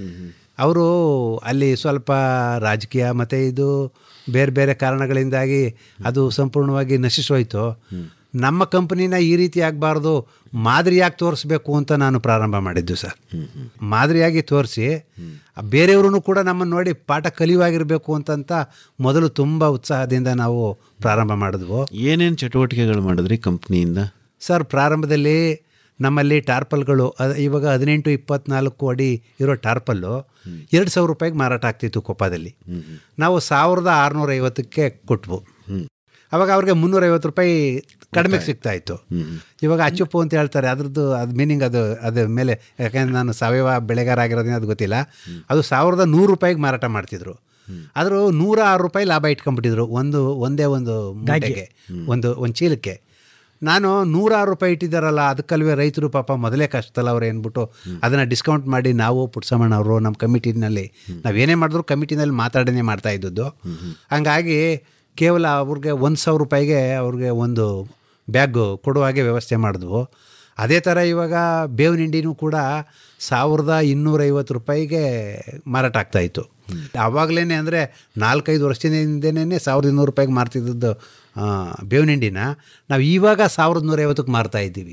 ಅವರು ಅಲ್ಲಿ ಸ್ವಲ್ಪ ರಾಜಕೀಯ ಮತ್ತು ಇದು ಬೇರೆ ಬೇರೆ ಕಾರಣಗಳಿಂದಾಗಿ ಅದು ಸಂಪೂರ್ಣವಾಗಿ ನಶಿಸೋಯ್ತು ನಮ್ಮ ಕಂಪನಿನ ಈ ರೀತಿ ಆಗಬಾರ್ದು ಮಾದರಿಯಾಗಿ ತೋರಿಸ್ಬೇಕು ಅಂತ ನಾನು ಪ್ರಾರಂಭ ಮಾಡಿದ್ದು ಸರ್ ಮಾದರಿಯಾಗಿ ತೋರಿಸಿ ಬೇರೆಯವರು ಕೂಡ ನಮ್ಮನ್ನು ನೋಡಿ ಪಾಠ ಕಲಿಯುವಾಗಿರಬೇಕು ಅಂತಂತ ಮೊದಲು ತುಂಬ ಉತ್ಸಾಹದಿಂದ ನಾವು ಪ್ರಾರಂಭ ಮಾಡಿದ್ವು ಏನೇನು ಚಟುವಟಿಕೆಗಳು ಮಾಡಿದ್ರಿ ಕಂಪ್ನಿಯಿಂದ ಸರ್ ಪ್ರಾರಂಭದಲ್ಲಿ ನಮ್ಮಲ್ಲಿ ಟಾರ್ಪಲ್ಗಳು ಅದ್- ಇವಾಗ ಹದಿನೆಂಟು ಇಪ್ಪತ್ನಾಲ್ಕು ಅಡಿ ಇರೋ ಟಾರ್ಪಲ್ಲು ಎರಡು ಸಾವಿರ ರೂಪಾಯಿಗೆ ಮಾರಾಟ ಆಗ್ತಿತ್ತು ಕೊಪ್ಪದಲ್ಲಿ ನಾವು ಸಾವಿರದ ಆರುನೂರ ಐವತ್ತಕ್ಕೆ ಕೊಟ್ವು ಅವಾಗ ಅವ್ರಿಗೆ ಮುನ್ನೂರೈವತ್ತು ರೂಪಾಯಿ ಕಡಿಮೆಗೆ ಸಿಗ್ತಾ ಇತ್ತು ಇವಾಗ ಅಚ್ಚುಪ್ಪು ಅಂತ ಹೇಳ್ತಾರೆ ಅದ್ರದ್ದು ಅದು ಮೀನಿಂಗ್ ಅದು ಅದ್ರ ಮೇಲೆ ಯಾಕಂದ್ರೆ ನಾನು ಸಾವಯವ ಬೆಳೆಗಾರ ಆಗಿರೋದ್ರಿಂದ ಅದು ಗೊತ್ತಿಲ್ಲ ಅದು ಸಾವಿರದ ನೂರು ರೂಪಾಯಿಗೆ ಮಾರಾಟ ಮಾಡ್ತಿದ್ರು ಆದರೂ ನೂರ ಆರು ರೂಪಾಯಿ ಲಾಭ ಇಟ್ಕೊಂಡ್ಬಿಟ್ಟಿದ್ರು ಒಂದು ಒಂದೇ ಒಂದು ಮೂಟೆಗೆ ಒಂದು ಒಂದು ಚೀಲಕ್ಕೆ ನಾನು ನೂರಾರು ರೂಪಾಯಿ ಇಟ್ಟಿದ್ದಾರಲ್ಲ ಅದಕ್ಕಲ್ವೇ ರೈತರು ಪಾಪ ಮೊದಲೇ ಕಷ್ಟಲ್ಲ ಅವ್ರು ಏನ್ಬಿಟ್ಟು ಅದನ್ನು ಡಿಸ್ಕೌಂಟ್ ಮಾಡಿ ನಾವು ಪುಟ್ಸಮಣ್ಣ ಅವರು ನಮ್ಮ ಕಮಿಟಿನಲ್ಲಿ ನಾವೇನೇ ಮಾಡಿದ್ರು ಕಮಿಟಿನಲ್ಲಿ ಮಾತಾಡನೆ ಮಾಡ್ತಾ ಇದ್ದದ್ದು ಹಂಗಾಗಿ ಕೇವಲ ಅವ್ರಿಗೆ ಒಂದು ಸಾವಿರ ರೂಪಾಯಿಗೆ ಅವ್ರಿಗೆ ಒಂದು ಬ್ಯಾಗ್ ಕೊಡುವ ಹಾಗೆ ವ್ಯವಸ್ಥೆ ಮಾಡಿದ್ವು ಅದೇ ಥರ ಇವಾಗ ಬೇವಿನ ಹಿಂಡಿನೂ ಕೂಡ ಸಾವಿರದ ಇನ್ನೂರೈವತ್ತು ರೂಪಾಯಿಗೆ ಮಾರಾಟ ಆಗ್ತಾಯಿತ್ತು ಆವಾಗಲೇ ಅಂದರೆ ನಾಲ್ಕೈದು ವರ್ಷದಿಂದನೇ ಸಾವಿರದ ಇನ್ನೂರು ರೂಪಾಯಿಗೆ ಮಾರ್ತಿದ್ದದ್ದು ಆ, ಬೇವಿನ ಹಿಂಡಿನ ನಾವು ಇವಾಗ ಸಾವಿರದ ನೂರೈವತ್ತಕ್ಕೆ ಮಾರ್ತಾ ಇದ್ದೀವಿ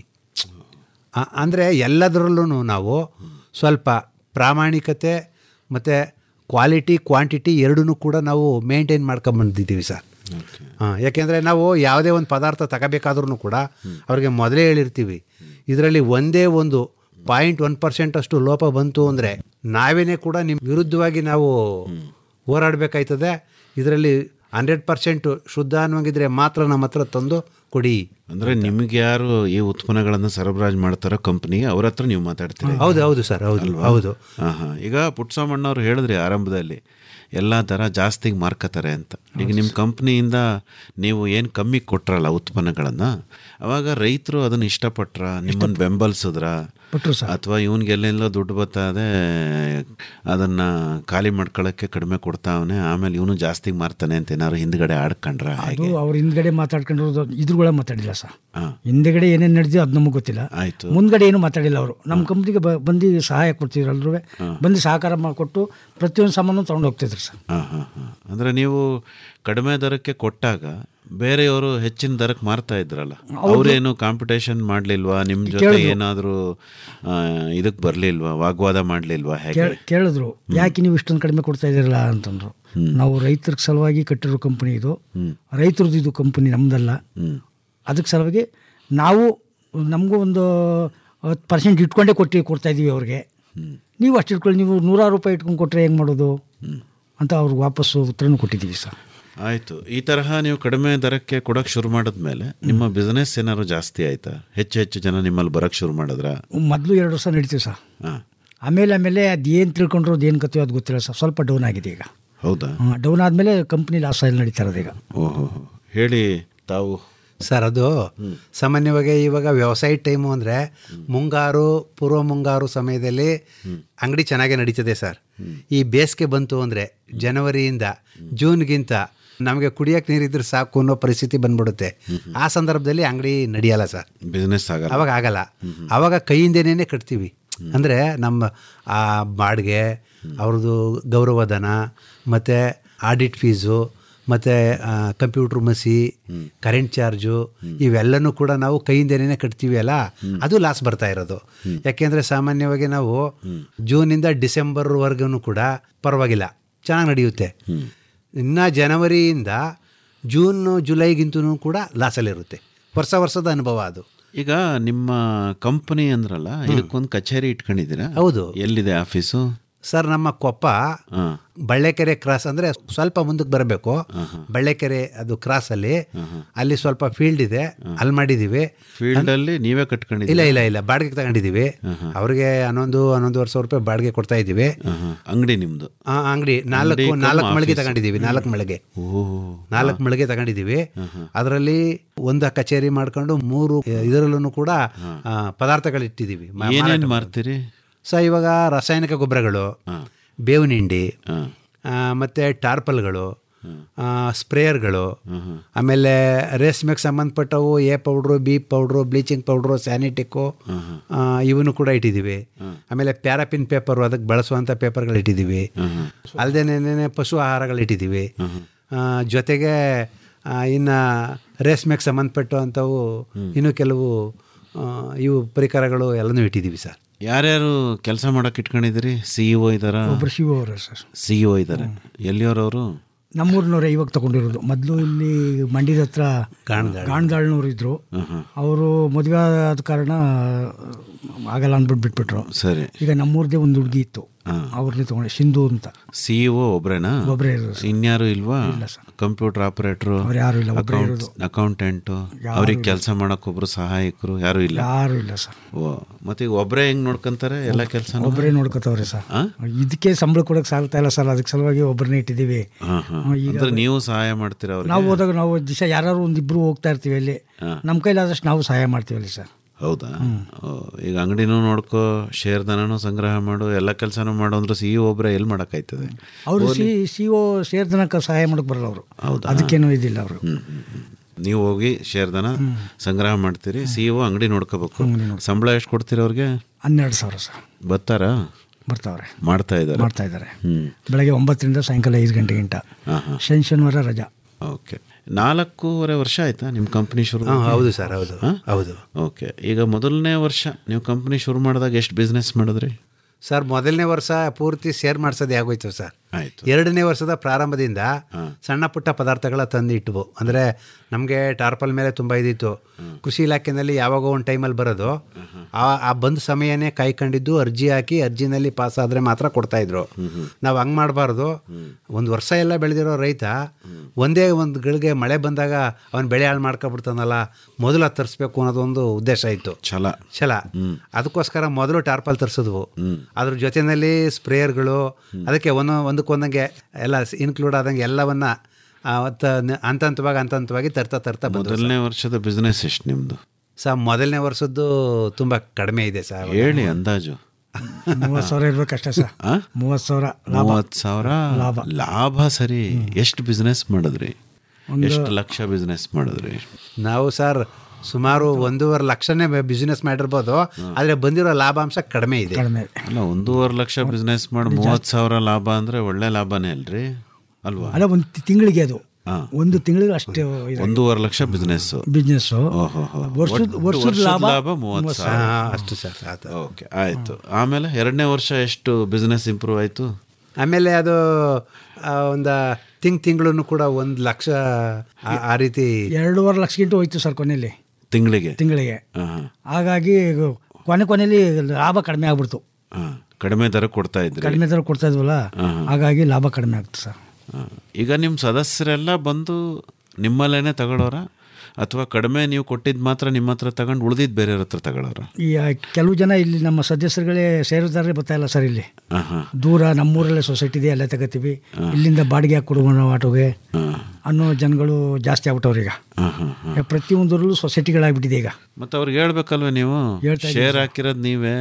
ಅಂದರೆ ಎಲ್ಲದರಲ್ಲೂ ನಾವು ಸ್ವಲ್ಪ ಪ್ರಾಮಾಣಿಕತೆ ಮತ್ತು ಕ್ವಾಲಿಟಿ ಕ್ವಾಂಟಿಟಿ ಎರಡೂ ಕೂಡ ನಾವು ಮೇಂಟೈನ್ ಮಾಡ್ಕೊಂಬಂದಿದ್ದೀವಿ ಸರ್ ಹಾಂ ಯಾಕೆಂದರೆ ನಾವು ಯಾವುದೇ ಒಂದು ಪದಾರ್ಥ ತಗೋಬೇಕಾದ್ರೂ ಕೂಡ ಅವ್ರಿಗೆ ಮೊದಲೇ ಹೇಳಿರ್ತೀವಿ ಇದರಲ್ಲಿ ಒಂದೇ ಒಂದು ಪಾಯಿಂಟ್ ಒನ್ ಪರ್ಸೆಂಟ್ ಅಷ್ಟು ಲೋಪ ಬಂತು ಅಂದರೆ ನಾವೇನೇ ಕೂಡ ನಿಮ್ಮ ವಿರುದ್ಧವಾಗಿ ನಾವು ಹೋರಾಡಬೇಕಾಯ್ತದೆ ಇದರಲ್ಲಿ ಹಂಡ್ರೆಡ್ ಪರ್ಸೆಂಟ್ ಶುದ್ಧ ಅನ್ನೋಂಗಿದ್ರೆ ಮಾತ್ರ ನಮ್ಮ ಹತ್ರ ತಂದು ಕೊಡಿ ಅಂದ್ರೆ ನಿಮ್ಗೆ ಯಾರು ಈ ಉತ್ಪನ್ನಗಳನ್ನು ಸರಬರಾಜು ಮಾಡ್ತಾರೋ ಕಂಪ್ನಿಗೆ ಅವ್ರ ಹತ್ರ ನೀವು ಮಾತಾಡ್ತೀರಿ ಹೌದು ಹೌದು ಸರ್ ಹೌದು ಅಲ್ವಾ? ಹೌದು ಹಾ, ಹಾ. ಈಗ ಪುಟ್ಸಮ್ಮಣ್ಣವ್ರು ಹೇಳಿದ್ರಿ ಆರಂಭದಲ್ಲಿ ಎಲ್ಲ ಥರ ಜಾಸ್ತಿಗೆ ಮಾರ್ಕತಾರೆ ಅಂತ ಈಗ ನಿಮ್ಮ ಕಂಪ್ನಿಯಿಂದ ನೀವು ಏನು ಕಮ್ಮಿ ಕೊಟ್ರಲ್ಲ ಉತ್ಪನ್ನಗಳನ್ನು ಅವಾಗ ರೈತರು ಅದನ್ನು ಇಷ್ಟಪಟ್ರ ನಿಮ್ಮನ್ನು ಬೆಂಬಲಿಸಿದ್ರ ಬಿಟ್ರು ಸರ್ ಅಥವಾ ಇವನ್ಗೆ ಎಲ್ಲೆಲ್ಲೋ ದುಡ್ಡು ಬತ್ತದೆ ಅದನ್ನ ಖಾಲಿ ಮಾಡ್ಕೊಳ್ಳೋಕ್ಕೆ ಕಡಿಮೆ ಕೊಡ್ತಾವನೆ ಆಮೇಲೆ ಇವನು ಜಾಸ್ತಿ ಮಾರ್ತಾನೆ ಅಂತ ಏನಾದ್ರು ಹಿಂದ್ಗಡೆ ಆಡ್ಕೊಂಡ್ರ ಅದು ಅವ್ರ ಹಿಂದ್ಗಡೆ ಮಾತಾಡ್ಕೊಂಡಿರೋದು ಇದ್ರುಗಳ ಮಾತಾಡಿಲ್ಲ ಸರ್ ಹಾ. ಹಿಂದ್ಗಡೆ ಏನೇನು ನಡೆದಿದೆ ಅದು ನಮಗೆ ಗೊತ್ತಿಲ್ಲ ಆಯ್ತು ಮುಂದ್ಗಡೆ ಏನು ಮಾತಾಡಿಲ್ಲ ಅವರು ನಮ್ಮ ಕಂಪ್ನಿಗೆ ಬಂದು ಸಹಾಯ ಕೊಡ್ತಿದ್ರು ಎಲ್ಲರೂ ಬಂದು ಸಹಕಾರ ಮಾಡಿಕೊಟ್ಟು ಪ್ರತಿಯೊಂದು ಸಾಮಾನು ತೊಗೊಂಡು ಹೋಗ್ತಿದ್ರು ಸರ್ ಹಾಂ ಹಾಂ ಹಾಂ ಅಂದರೆ ನೀವು ಕಡಿಮೆ ದರಕ್ಕೆ ಕೊಟ್ಟಾಗ ಬೇರೆಯವರು ಹೆಚ್ಚಿನ ದರಕ್ಕೆ ಮಾರ್ತಾ ಇದ್ರಲ್ಲ ಅವ್ರೇನು ಕಾಂಪಿಟೇಷನ್ ಮಾಡ್ಲಿಲ್ವಾ ನಿಮ್ಮ ಜೊತೆ ಕೇಳಿದ್ರು. ಏನಾದರೂ ಇದಕ್ಕೆ ಬರಲಿಲ್ವಾ ವಾಗ್ವಾದ ಮಾಡಲಿಲ್ವಾ ಹೇಗೆ ಕೇಳ್- ಕೇಳಿದ್ರು ಯಾಕೆ ನೀವು ಇಷ್ಟೊಂದು ಕಡಿಮೆ ಕೊಡ್ತಾ ಇದ್ದೀರಲ್ಲ ಅಂತಂದ್ರು ನಾವು ರೈತರ ಸಲುವಾಗಿ ಕಟ್ಟಿರೋ ಕಂಪನಿ ಇದು ರೈತರದ್ದು ಇದು ಕಂಪನಿ ನಮ್ದಲ್ಲ ಅದಕ್ಕೆ ಸಲುವಾಗಿ ನಾವು ನಮಗೂ ಒಂದು ಹತ್ತು ಪರ್ಸೆಂಟ್ ಇಟ್ಕೊಂಡೇ ಕೊಟ್ಟು ಕೊಡ್ತಾ ಇದ್ದೀವಿ ಅವ್ರಿಗೆ ನೀವು ಅಷ್ಟು ಇಟ್ಕೊಳ್ಳಿ ನೀವು ನೂರಾರು ರೂಪಾಯಿ ಇಟ್ಕೊಂಡು ಕೊಟ್ಟರೆ ಹೆಂಗೆ ಮಾಡೋದು ಅಂತ ಅವ್ರಿಗೆ ವಾಪಸ್ಸು ಉತ್ತರನೂ ಕೊಟ್ಟಿದ್ದೀವಿ ಸರ್ ಆಯಿತು ಈ ತರಹ ನೀವು ಕಡಿಮೆ ದರಕ್ಕೆ ಕೊಡೋಕೆ ಶುರು ಮಾಡಿದ್ಮೇಲೆ ನಿಮ್ಮ ಬಿಸ್ನೆಸ್ ಏನಾದ್ರು ಜಾಸ್ತಿ ಆಯ್ತಾ ಹೆಚ್ಚು ಹೆಚ್ಚು ಜನ ನಿಮ್ಮಲ್ಲಿ ಬರೋಕ್ಕೆ ಶುರು ಮಾಡಿದ್ರ ಮೊದಲು ಎರಡು ವರ್ಷ ನಡೀತೀವಿ ಸರ್ ಹಾಂ ಆಮೇಲೆ ಆಮೇಲೆ ಅದು ಏನು ತಿಳ್ಕೊಂಡ್ರು ಅದು ಏನು ಕತ್ತೀವಿ ಅದು ಗೊತ್ತಿಲ್ಲ ಸರ್ ಸ್ವಲ್ಪ ಡೌನ್ ಆಗಿದೆ ಈಗ ಹೌದಾ ಡೌನ್ ಆದಮೇಲೆ ಕಂಪ್ನಿ ಲಾಸ್ ಆಗಿ ನಡೀತಾ ಇರೋದು ಈಗ ಓಹೋ ಹೇಳಿ ತಾವು ಸರ್ ಅದು ಸಾಮಾನ್ಯವಾಗಿ ಇವಾಗ ವ್ಯವಸಾಯ ಟೈಮು ಅಂದರೆ ಮುಂಗಾರು ಪೂರ್ವ ಮುಂಗಾರು ಸಮಯದಲ್ಲಿ ಅಂಗಡಿ ಚೆನ್ನಾಗೇ ನಡೀತದೆ ಸರ್ ಈ ಬೇಸಿಗೆ ಬಂತು ಅಂದರೆ ಜನವರಿಯಿಂದ ಜೂನ್ಗಿಂತ ನಮಗೆ ಕುಡಿಯೋಕೆ ನೀರಿದ್ರೆ ಸಾಕು ಅನ್ನೋ ಪರಿಸ್ಥಿತಿ ಬಂದ್ಬಿಡುತ್ತೆ ಆ ಸಂದರ್ಭದಲ್ಲಿ ಅಂಗಡಿ ನಡೆಯಲ್ಲ ಸರ್ ಬಿಸ್ನೆಸ್ ಆಗಲ್ಲ ಅವಾಗ ಆಗಲ್ಲ ಅವಾಗ ಕೈಯಿಂದೇನೇ ಕಟ್ತೀವಿ ಅಂದರೆ ನಮ್ಮ ಆ ಬಾಡಿಗೆ ಅವ್ರದ್ದು ಗೌರವಧನ ಮತ್ತು ಆಡಿಟ್ ಫೀಸು ಮತ್ತು ಕಂಪ್ಯೂಟ್ರ್ ಮಸಿ ಕರೆಂಟ್ ಚಾರ್ಜು ಇವೆಲ್ಲನೂ ಕೂಡ ನಾವು ಕೈಯಿಂದೇನೇ ಕಟ್ತೀವಿ ಅಲ್ಲ ಅದು ಲಾಸ್ ಬರ್ತಾ ಇರೋದು ಯಾಕೆಂದರೆ ಸಾಮಾನ್ಯವಾಗಿ ನಾವು ಜೂನಿಂದ ಡಿಸೆಂಬರ್ವರೆಗೂ ಕೂಡ ಪರವಾಗಿಲ್ಲ ಚೆನ್ನಾಗಿ ನಡೆಯುತ್ತೆ ಇನ್ನು ಜನವರಿಯಿಂದ ಜೂನ್ ಜುಲೈಗಿಂತೂ ಕೂಡ ಲಾಸಲ್ಲಿರುತ್ತೆ ವರ್ಷ ವರ್ಷದ ಅನುಭವ ಅದು ಈಗ ನಿಮ್ಮ ಕಂಪನಿ ಅಂದ್ರಲ್ಲ ಇದಕ್ಕೊಂದು ಕಚೇರಿ ಇಟ್ಕೊಂಡಿದ್ದೀರಾ ಹೌದು ಎಲ್ಲಿದೆ ಆಫೀಸು ಸರ್ ನಮ್ಮ ಕೊಪ್ಪ ಬಳ್ಳೆಕೆರೆ ಕ್ರಾಸ್ ಅಂದರೆ ಸ್ವಲ್ಪ ಮುಂದಕ್ಕೆ ಬರಬೇಕು ಬಳ್ಳೆಕೆರೆ ಅದು ಕ್ರಾಸಲ್ಲಿ ಅಲ್ಲಿ ಸ್ವಲ್ಪ ಫೀಲ್ಡ್ ಇದೆ ಅಲ್ಲಿ ಮಾಡಿದ್ದೀವಿ ಫೀಲ್ಡ್ ಅಲ್ಲಿ ನೀವೇ ಇಲ್ಲ ಕಟ್ಕೊಂಡಿದ್ದೀರಾ ಇಲ್ಲ ಇಲ್ಲ ಬಾಡಿಗೆ ತಗೊಂಡಿದ್ದೀವಿ ಅವ್ರಿಗೆ ಹನ್ನೊಂದು ಹನ್ನೊಂದುವರೆ ಸಾವಿರ ರೂಪಾಯಿ ಬಾಡಿಗೆ ಕೊಡ್ತಾ ಇದ್ದೀವಿ ಅಂಗಡಿ ನಿಮ್ದು ಆ, ಅಂಗಡಿ ನಾಲ್ಕು ಅಂಗಡಿ ಕಮ್ ನಾಲ್ಕು ಮಳಿಗೆ ಆಫೀಸು. ತಗೊಂಡಿದ್ದೀವಿ ನಾಲ್ಕು ಮಳಿಗೆ ಓ ನಾಲ್ಕು ಮಳಿಗೆ ತಗೊಂಡಿದ್ದೀವಿ ಅದರಲ್ಲಿ ಒಂದು ಕಚೇರಿ ಮಾಡ್ಕೊಂಡು ಮೂರು ಇದರಲ್ಲೂ ಕೂಡ ಆ, ಪದಾರ್ಥಗಳಿಟ್ಟಿದ್ದೀವಿ ಮ- ಏನೇನ್ ಮಾರಾಟ ಮಾರ್ತೀರಿ ಸೊ ಇವಾಗ ರಾಸಾಯನಿಕ ಗೊಬ್ಬರಗಳು ಬೇವಿನ ಹಿಂಡಿ ಆ, ಮತ್ತೆ ಟಾರ್ಪಲ್ಗಳು ಆ, ಸ್ಪ್ರೇಯರ್ಗಳು ಆಮೇಲೆ ರೇಷ್ಮೆಗೆ ಸಂಬಂಧಪಟ್ಟವು A powder B powder bleaching powder ಸ್ಯಾನಿಟಿಕ್ಕು ಇವನು ಕೂಡ ಇಟ್ಟಿದ್ದೀವಿ ಆಮೇಲೆ ಪ್ಯಾರಾಪಿನ್ ಪೇಪರು ಅದಕ್ಕೆ ಬಳಸುವಂಥ ಪೇಪರ್ಗಳು ಇಟ್ಟಿದ್ದೀವಿ ಅಲ್ಲದೆ ಪಶು ಆಹಾರಗಳು ಇಟ್ಟಿದ್ದೀವಿ ಆ, ಜೊತೆಗೆ ಆ, ಇನ್ನು ರೇಷ್ಮೆಗೆ ಸಂಬಂಧಪಟ್ಟು ಅಂಥವು ಇನ್ನೂ ಕೆಲವು ಆ, ಇವು ಪರಿಕರಗಳು ಎಲ್ಲನೂ ಇಟ್ಟಿದ್ದೀವಿ ಸರ್ ಯಾರ್ಯಾರು ಕೆಲಸ ಮಾಡಕ್ ಇಟ್ಕೊಂಡಿದ್ದೀರಿ ಸಿ ಇ ಇದಾರ ಒಬ್ಬರು ಶಿವ ಅವರೇ ಸರ್ ಸಿ ಇ ಇದ್ದಾರೆ ಎಲ್ಲಿಯವರವರು ನಮ್ಮೂರಿನವರೇ ಇವಾಗ ತಗೊಂಡಿರೋದು ಮೊದಲು ಇಲ್ಲಿ ಮಂಡ್ಯದ ಹತ್ರ ಗಾಣದಾಳ್ನವ್ರು ಇದ್ರು ಅವರು ಮದುವೆ ಆದ ಕಾರಣ ಆಗಲ್ಲ ಅಂದ್ಬಿಟ್ಟು ಬಿಟ್ಬಿಟ್ರು ಸರಿ ಈಗ ನಮ್ಮೂರದೇ ಒಂದು ಹುಡುಗಿ ಇತ್ತು ಅವ್ರನ್ನೇ ತಗೊಂಡೆ ಸಿಂಧು ಅಂತ ಸಿ ಇ ಒಬ್ರೇನಾ ಒಬ್ರೇ ಇರೋದು ಸರ್. ಇನ್ಯಾರು ಇಲ್ವಾ ಇಲ್ಲ ಕಂಪ್ಯೂಟರ್ ಆಪರೇಟ್ರು ಅವ್ರು ಯಾರು ಇಲ್ಲ, ಒಬ್ರೇ ಇರೋದು. ಅಕೌಂಟೆಂಟು ಯಾರು ಅವ್ರಿಗೆ ಇಲ್ಲ. ಕೆಲಸ ಮಾಡಕ್ ಒಬ್ರು ಸಹಾಯಕರು ಯಾರು ಇಲ್ಲ ಯಾರು ಇಲ್ಲ ಸರ್ ಓ ಮತ್ತೆ ಈಗ ಒಬ್ರೇ ಹೆಂಗ್ ನೋಡ್ಕೊಂತಾರೆ ಎಲ್ಲ ಕೆಲಸ ಒಬ್ಬರೇ ನೋಡ್ಕೋತವ್ರೆ ಸರ್ ಇದಕ್ಕೆ ಸಂಬಳ ಕೊಡಕ್ಕೆ ಸಾಲ್ತಾ ಇಲ್ಲ ಸರ್ ಅದಕ್ಕೆ ಸಲುವಾಗಿ ಒಬ್ಬರನ್ನೇ ಇಟ್ಟಿದ್ದೀವಿ ಈಗ ಅಂದ್ರೆ ನೀವು ಸಹಾಯ ಮಾಡ್ತೀರಾ ಅವ್ರಿಗೆ ನಾವು ಹೋದಾಗ ನಾವು ದಿವಸ ಯಾರು ಒಂದಿಬ್ರು ಹೋಗ್ತಾ ಇರ್ತೀವಿ ಅಲ್ಲಿ ನಮ್ಮ ಕೈಲಾದಷ್ಟು ನಾವು ಸಹಾಯ ಮಾಡ್ತೀವಿ ಅಲ್ಲಿ ಸರ್ ಹೌದಾ ಓ, ಈಗ ಅಂಗಡಿನೂ ನೋಡ್ಕೋ ಶೇರ್ ದನನೂ ಸಂಗ್ರಹ ಮಾಡು ಎಲ್ಲ ಕೆಲಸನೂ ಮಾಡು ಅಂದ್ರೆ ಸಿ ಒಬ್ರೆ ಎಲ್ಲಿ ಮಾಡೋಕ್ಕಾಯ್ತದೆ ಅವರು ಸಿ ಸಿ ಒ ಸೇರ್ದನಕ್ಕೆ ಸಹಾಯ ಮಾಡಕ್ಕೆ ಬರಲ್ಲ ಅವರು ಅದಕ್ಕೇನು ಇದಿಲ್ಲ ಅವರು ನೀವು ಹೋಗಿ ಶೇರ್ ದನ ಸಂಗ್ರಹ ಮಾಡ್ತೀರಿ ಸಿ ಒ ಅಂಗಡಿ ನೋಡ್ಕೋಬೇಕು ಸಂಬಳ ಎಷ್ಟು ಕೊಡ್ತೀರಿ ಅವ್ರಿಗೆ ಹನ್ನೆರಡು ಸಾವಿರ ಸರ್ ಬರ್ತಾರಾ ಬರ್ತಾವ್ರೆ ಮಾಡ್ತಾ ಇದ್ದಾರೆ ಮಾಡ್ತಾ ಇದ್ದಾರೆ ಹ್ಮ್ ಬೆಳಗ್ಗೆ ಒಂಬತ್ತರಿಂದ ಸಾಯಂಕಾಲ ಐದು ಗಂಟೆ ಗಂಟ ಹಾಂ ಹಾಂ ಶನಿ ಶನಿವಾರ ರಜಾ ಓಕೆ ನಾಲ್ಕೂವರೆ ವರ್ಷ ಆಯ್ತಾ ನಿಮ್ಮ ಕಂಪ್ನಿ ಶುರು ಹಾಂ, ಮಾಡಿ? ಹೌದು ಸರ್, ಹೌದು. ಹಾಂ? ಹೌದು. ಓಕೆ ಈಗ ಮೊದಲನೇ ವರ್ಷ ನೀವು ಕಂಪ್ನಿ ಶುರು ಮಾಡಿದಾಗ ಎಷ್ಟು ಬಿಸ್ನೆಸ್ ಮಾಡಿದ್ರಿ ಸರ್ ಮೊದಲನೇ ವರ್ಷ ಪೂರ್ತಿ ಶೇರ್ ಮಾಡಿಸೋದೇ ಆಗೋಯ್ತು ಸರ್ ಆಯ್ತು ಎರಡನೇ ವರ್ಷದ ಪ್ರಾರಂಭದಿಂದ ಸಣ್ಣ ಪುಟ್ಟ ಪದಾರ್ಥಗಳ ತಂದು ಇಟ್ವು ಅಂದರೆ ನಮಗೆ ಟಾರ್ಪಲ್ ಮೇಲೆ ತುಂಬ ಇದಿತ್ತು ಕೃಷಿ ಇಲಾಖೆಯಲ್ಲಿ ಯಾವಾಗೋ ಒಂದು ಟೈಮಲ್ಲಿ ಬರೋದು ಆ ಆ ಬಂದ ಸಮಯನೇ ಕಾಯ್ಕೊಂಡಿದ್ದು ಅರ್ಜಿ ಹಾಕಿ ಅರ್ಜಿನಲ್ಲಿ ಪಾಸ್ ಆದರೆ ಮಾತ್ರ ಕೊಡ್ತಾಯಿದ್ರು ನಾವು ಹಂಗೆ ಮಾಡಬಾರ್ದು ಒಂದು ವರ್ಷ ಎಲ್ಲ ಬೆಳೆದಿರೋ ರೈತ ಒಂದೇ ಒಂದು ಗಳಿಗೆ ಮಳೆ ಬಂದಾಗ ಅವನು ಬೆಳೆ ಹಾಳು ಮಾಡ್ಕೊಬಿಡ್ತಾನಲ್ಲ ಮೊದಲು ಅದು ತರಿಸ್ಬೇಕು ಅನ್ನೋದೊಂದು ಉದ್ದೇಶ ಇತ್ತು ಛಲ ಛಲ ಅದಕ್ಕೋಸ್ಕರ ಮೊದಲು ಟಾರ್ಪಲ್ ತರಿಸಿದ್ವು ಅದ್ರ ಜೊತೆಯಲ್ಲಿ ಸ್ಪ್ರೇಯರ್ಗಳು ಅದಕ್ಕೆ ಒಂದು ಒಂದಕ್ಕೊಂದಂಗೆ ಎಲ್ಲ ಇನ್ಕ್ಲೂಡ್ ಆದಂಗೆ ಎಲ್ಲವನ್ನ ಆ, ತ- ನ- ಹಂತ ಹಂತವಾಗಿ ಹಂತ ಹಂತವಾಗಿ ತರ್ತಾ ತರ್ತಾ ಬಂದ್ರು ಮೊದಲನೇ ವರ್ಷದ ಬಿಸ್ನೆಸ್ ಎಷ್ಟು ನಿಮ್ಮದು ಸರ್ ಮೊದಲನೇ ವರ್ಷದ್ದು ತುಂಬ ಕಡಿಮೆ ಇದೆ ಸರ್ ಹೇಳಿ ಅಂದಾಜು ಮೂವತ್ತು ಸಾವಿರ ಇರ್ಬೇಕಷ್ಟೇ ಸರ್ ಆ? ಮೂವತ್ತು ಸಾವಿರ ಲಾಭ ಮೂವತ್ತು ಸಾವಿರ ಲಾಭ. ಲಾಭ ಸರಿ ಎಷ್ಟು ಬಿಸ್ನೆಸ್ ಮಾಡಿದ್ರಿ ಒಂದು- ಎಷ್ಟು ಲಕ್ಷ ಬಿಸ್ನೆಸ್ ಮಾಡಿದ್ರಿ ನಾವು ಸರ್ ಸುಮಾರು ಒಂದೂವರೆ ಲಕ್ಷನೇ ಬಿಸ್ನೆಸ್ ಮಾಡಿರ್ಬೋದು ಆದರೆ ಬಂದಿರೋ ಲಾಭಾಂಶ ಕಡಿಮೆ ಇದೆ ಅಲ್ಲ ಒಂದೂವರೆ ಲಕ್ಷ ಬಿಸ್ನೆಸ್ ಮಾಡಿ ಮೂವತ್ತು ಸಾವಿರ ಲಾಭ ಅಂದ್ರೆ ಒಳ್ಳೆ ಲಾಭನೇ ಅಲ್ರಿ ಅಲ್ವಾ ಅಲ್ಲ ಒಂದು ತಿಂಗಳಿಗೆ ಅದು ಹಾ. ಒಂದು ತಿಂಗಳಿಗೆ ಅಷ್ಟು ಒಂದೂವರೆ ಲಕ್ಷ ಬಿಸ್ನೆಸ್ ಬಿಸ್ನೆಸ್ಸು ವರ್ಷದ ವರ್ಷದ ಲಾಭ ಲಾಭ ಮೂವತ್ತು ಸಾವಿರ ಹಾ, ಅಷ್ಟು ಸರ್ ಆತ. ಓಕೆ ಆಯ್ತು ಆಮೇಲೆ ಎರಡನೇ ವರ್ಷ ಎಷ್ಟು ಬಿಸ್ನೆಸ್ ಇಂಪ್ರೂವ್ ಆಯ್ತು ಆಮೇಲೆ ಅದು ಒಂದು ತಿಂಗ್ ತಿಂಗಳು ಕೂಡ ಒಂದು ಲಕ್ಷ ಆ- ಆ ರೀತಿ ಎರಡೂವರೆ ಲಕ್ಷಕ್ಕಿಂತ ಹೋಯ್ತು ಸರ್ ಕೊನೆಯಲ್ಲಿ ತಿಂಗಳಿಗೆ ತಿಂಗಳಿಗೆ ಹಾ, ಹಾ. ಹಾಗಾಗಿ ಕೊನೆ ಕೊನೆಯಲ್ಲಿ ಲಾಭ ಕಡಿಮೆ ಆಗ್ಬಿಡ್ತು ಹಾ. ಕಡಿಮೆ ದರ ಕೊಡ್ತಾ ಇದ್ರಿ ಕಡಿಮೆ ದರ ಕೊಡ್ತಾ ಇದ್ವಲ್ಲ ಹಾ, ಹಾ. ಹಾಗಾಗಿ ಲಾಭ ಕಡಿಮೆ ಆಗ್ತದೆ ಸರ್ ಹಾ. ಈಗ ನಿಮ್ಮ ಸದಸ್ಯರೆಲ್ಲ ಬಂದು ನಿಮ್ಮಲ್ಲೇನೆ ತಗೊಳ್ಳೋರ ಅಥವಾ ಕಡಿಮೆ ನೀವು ಕೊಟ್ಟಿದ್ದು ಮಾತ್ರ ನಿಮ್ಮ ಹತ್ರ ತಗೊಂಡು ಉಳಿದಿದ್ದು ಬೇರೆಯವ್ರ ಹತ್ರ ತಗೊಳ್ಳೋರ ಈ ಆ, ಕೆಲವು ಜನ ಇಲ್ಲಿ ನಮ್ಮ ಸದಸ್ಯರುಗಳೇ ಸೇರಿದಾರೆ ಬರ್ತಾ ಇಲ್ಲ ಸರ್ ಇಲ್ಲಿ ಹಾಂ ಹಾಂ ದೂರ ನಮ್ಮೂರಲ್ಲೇ ಸೊಸೈಟಿ ಇದೆ ಅಲ್ಲೇ ತಗೋತೀವಿ ಇಲ್ಲಿಂದ ಬಾಡಿಗೆ ಹಾಕಿ ಕೊಡುವ ನಾವು ಆಟೋಗೆ ಅನ್ನೋ ಜನಗಳು ಜಾಸ್ತಿ ಆಗ್ಬಿಟ್ಟವ್ರು ಈಗ ಹಾಂ ಹಾಂ ಹಾಂ ಈಗ ಪ್ರತಿಯೊಂದರಲ್ಲೂ ಸೊಸೈಟಿಗಳಾಗ್ಬಿಟ್ಟಿದೆ ಈಗ ಮತ್ತು ಅವ್ರಿಗೆ ಹೇಳ್ಬೇಕಲ್ವೇ ನೀವು ಹೇಳ್ತಾ ಇದ್ದೀನಿ ಶೇರ್ ಹಾಕಿರೋದು ನೀವೇ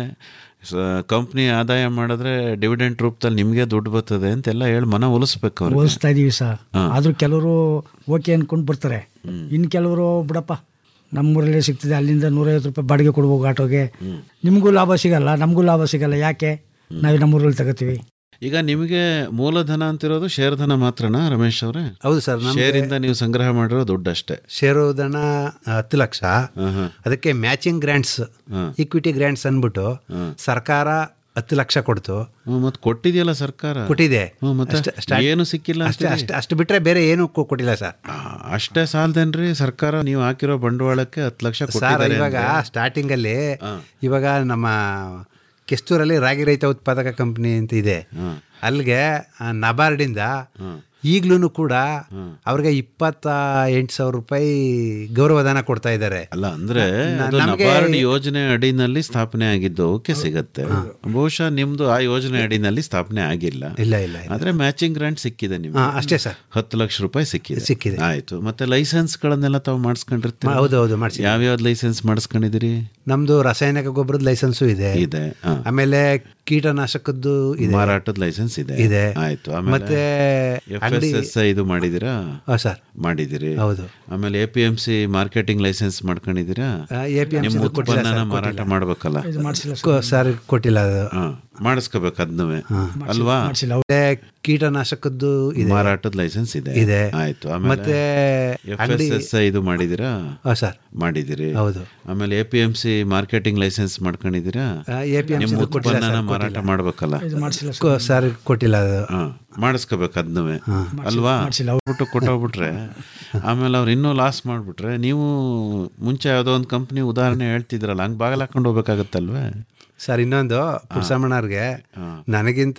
ಕಂಪ್ನಿ ಆದಾಯ ಮಾಡಿದ್ರೆ ಡಿವಿಡೆಂಟ್ ರೂಪದಲ್ಲಿ ನಿಮಗೆ ದುಡ್ಡು ಬರ್ತದೆ ಅಂತೆಲ್ಲ ಹೇಳಿ ಮನ ಒಲಿಸ್ಬೇಕು ಅವ್ರಿಗೆ ಹೋಲಿಸ್ತಾ ಇದೀವಿ ಸರ್ ಹಾ. ಆದ್ರೂ ಕೆಲವರು ಓಕೆ ಅನ್ಕೊಂಡು ಬರ್ತಾರೆ ಇನ್ನು ಕೆಲವರು ಬಿಡಪ್ಪ ನಮ್ಮೂರಲ್ಲೇ ಸಿಗ್ತದೆ ಅಲ್ಲಿಂದ ನೂರೈವತ್ತು ರೂಪಾಯಿ ಬಾಡಿಗೆ ಕೊಡ್ಬೇಕು ಆಟೋಗೆ ನಿಮಗೂ ಲಾಭ ಸಿಗಲ್ಲ ನಮಗೂ ಲಾಭ ಸಿಗಲ್ಲ ಯಾಕೆ ನಾವು ನಮ್ಮೂರಲ್ಲಿ ತಗೋತೀವಿ ಈಗ ನಿಮಗೆ ಮೂಲಧನ ಅಂತಿರೋದು ಶೇರ್ ಧನ ಮಾತ್ರನಾ ರಮೇಶ್ ಅವರೇ ಹೌದು ಸರ್ ನಮ್ಗೆ- ಶೇರಿಂದ ನೀವು ಸಂಗ್ರಹ ಮಾಡಿರೋ ದುಡ್ಡು ಅಷ್ಟೇ ಷೇರುದನ ಹತ್ತು ಲಕ್ಷ ಅದಕ್ಕೆ ಮ್ಯಾಚಿಂಗ್ ಗ್ರ್ಯಾಂಟ್ಸ್ ಈಕ್ವಿಟಿ ಗ್ರ್ಯಾಂಟ್ಸ್ ಅಂದ್ಬಿಟ್ಟು ಸರ್ಕಾರ ಹತ್ತು ಲಕ್ಷ ಕೊಡ್ತು ಮತ್ತೆ ಕೊಟ್ಟಿದೆಯಲ್ಲ ಸರ್ಕಾರ ಕೊಟ್ಟಿದೆ ಹ್ಮ್, ಮತ್ತೆ ಅಷ್ಟೇ- ಅಷ್ಟೇ- ಏನು ಸಿಕ್ಕಿಲ್ಲ ಅಷ್ಟೇ ಅಂತೀರಿ? ಅಷ್ಟೇ ಅಷ್ಟು ಬಿಟ್ರೆ ಬೇರೆ ಏನು ಕೊ- ಕೊಟ್ಟಿಲ್ಲ ಸರ್ ಅಷ್ಟೇ ಸಾಲದೇನ್ರಿ ಸರ್ಕಾರ ನೀವು ಹಾಕಿರೋ ಬಂಡವಾಳಕ್ಕೆ ಹತ್ತು ಲಕ್ಷ ಸರ್ ಕೊಟ್ಟಿದ್ದಾರೆ ಇವಾಗ ಅಂದ್ರೆ. ಸ್ಟಾರ್ಟಿಂಗಲ್ಲಿ ಇವಾಗ ನಮ್ಮ ಕೆಸ್ತೂರಲ್ಲಿ ರಾಗಿ ರೈತ ಉತ್ಪಾದಕ ಕಂಪನಿ ಅಂತ ಇದೆ ಅಲ್ಲಿಗೆ ಆ, ನಬಾರ್ಡಿಂದ ಈಗ್ಲೂ ಕೂಡ ಅವ್ರಿಗೆ ಇಪ್ಪತ್ತ ಎಂಟು ಸಾವಿರ ರೂಪಾಯಿ ಗೌರವಧನ ಕೊಡ್ತಾ ಇದ್ದಾರೆ ಅಲ್ಲ ಅಂದ್ರೆ ನ- ಅದು ನಮ್ಗೆ- ನಬಾರ್ಡ್ ಯೋಜನೆ ಅಡಿನಲ್ಲಿ ಸ್ಥಾಪನೆ ಆಗಿದ್ದು ಓಕೆ ಸಿಗತ್ತೆ ಬಹುಶಃ ನಿಮ್ದು ಆ ಯೋಜನೆ ಅಡಿನಲ್ಲಿ ಸ್ಥಾಪನೆ ಆಗಿಲ್ಲ ಇಲ್ಲ ಇಲ್ಲ ಆದ್ರೆ ಮ್ಯಾಚಿಂಗ್ ಗ್ರಾಂಟ್ ಸಿಕ್ಕಿದೆ ನಿಮ್ಗೆ ಹಾ, ಅಷ್ಟೇ ಸರ್. ಹತ್ತು ಲಕ್ಷ ರೂಪಾಯಿ ಸಿಕ್ಕಿದೆ ಸಿಕ್ಕಿದೆ. ಆಯ್ತು ಮತ್ತೆ ಲೈಸೆನ್ಸ್ ಗಳನ್ನೆಲ್ಲ ತಾವು ಮಾಡಿಸ್ಕೊಂಡಿರ್ತೀವಿ ಮಾ- ಹೌದು, ಹೌದು, ಮಾಡ್ಸಿದ್ದೀನಿ. ಯಾವ್ಯಾವ್ದು ಲೈಸೆನ್ಸ್ ಮಾಡಿಸ್ಕೊಂಡಿದ್ದೀರಿ ನಮ್ದು ರಾಸಾಯನಿಕ ಗೊಬ್ಬರದ ಲೈಸೆನ್ಸು ಇದೆ ಇದೆ ಹಾ. ಆಮೇಲೆ ಕೀಟನಾಶಕದ್ದು ಇದೆ ಮಾರಾಟದ ಲೈಸೆನ್ಸ್ ಇದೆ ಇದೆ. ಆಯ್ತು ಆಮೇಲೆ ಮತ್ತೆ ಅಂಗಡಿ- ಎಫ್ ಇದು ಮಾಡಿದಿರಾ ಹಾ, ಸರ್. ಮಾಡಿದಿರಿ ಹೌದು. ಆಮೇಲೆ A P M C marketing licence ಮಾಡ್ಕೊಂಡಿದ್ದೀರಾ ಆ, APMC ನಿಮ್ಮ ದು ಕೊಟ್ಟಿಲ್ಲ ಉತ್ಪನ್ನನ ಸರ್, ಮಾರಾಟ ಕೊಟ್ಟಿಲ್ಲ. ಮಾಡ್ಬೇಕಲ್ಲ ಇದು ಮಾಡಿಸಿಲ್ಲ ಕೊ- ಸರ್ ಕೊಟ್ಟಿಲ್ಲ ಅದು ಹಾ ಮಾಡಿಸ್ಕೋಬೇಕು ಅದನ್ನೂ ಅಲ್ವಾ ಮಾಡಿಸಿಲ್ಲ ಮತ್ತೆ ಕೀಟನಾಶಕದ್ದು ಇದೆ ಮಾರಾಟದ ಲೈಸೆನ್ಸ್ ಇದೆ ಇದೆ. ಆಯ್ತು ಆಮೇಲೆ ಮತ್ತೆ ಅಂಗಡಿ- ಎಫ್ ಎಸ್ ಇದು ಮಾಡಿದಿರಾ ಹಾ, ಸರ್. ಮಾಡಿದಿರಿ ಹೌದು. ಆಮೇಲೆ A P M C marketing licence ಮಾಡ್ಕೊಂಡಿದ್ದೀರಾ ಆ, APMC ನಿಮ್ಮ ದು ಕೊಟ್ಟಿಲ್ಲ ಉತ್ಪನ್ನನ ಸರ್, ಮಾರಾಟ ಕೊಟ್ಟಿಲ್ಲ. ಮಾಡ್ಬೇಕಲ್ಲ ಇದು ಮಾಡಿಸಿಲ್ಲ ಕೊ- ಸರ್ ಕೊಟ್ಟಿಲ್ಲ ಅದು ಹಾ ಮಾಡಿಸ್ಕೋಬೇಕು ಅದನ್ನೂ ಅಲ್ವಾ ಮಾಡ್ಸಿಲ್ಲ. ಬಿಟ್ಟು ಕೊಟ್ಟೋಗ್ಬಿಟ್ರೆ ಆಮೇಲೆ ಅವ್ರು ಇನ್ನೂ ಲಾಸ್ ಮಾಡಿಬಿಟ್ರೆ ನೀವು ಮುಂಚೆ ಯಾವುದೋ ಒಂದು ಕಂಪ್ನಿ ಉದಾಹರಣೆ ಹೇಳ್ತಿದ್ರಲ್ಲ ಹಂಗೆ ಬಾಗಿಲು ಹಾಕೊಂಡು ಹೋಗ್ಬೇಕಾಗತ್ತಲ್ವೇ ಸರ್ ಇನ್ನೊಂದು ಪುಟ್ಸಮ್ಮಣ್ಣವ್ರಿಗೆ ನನಗಿಂತ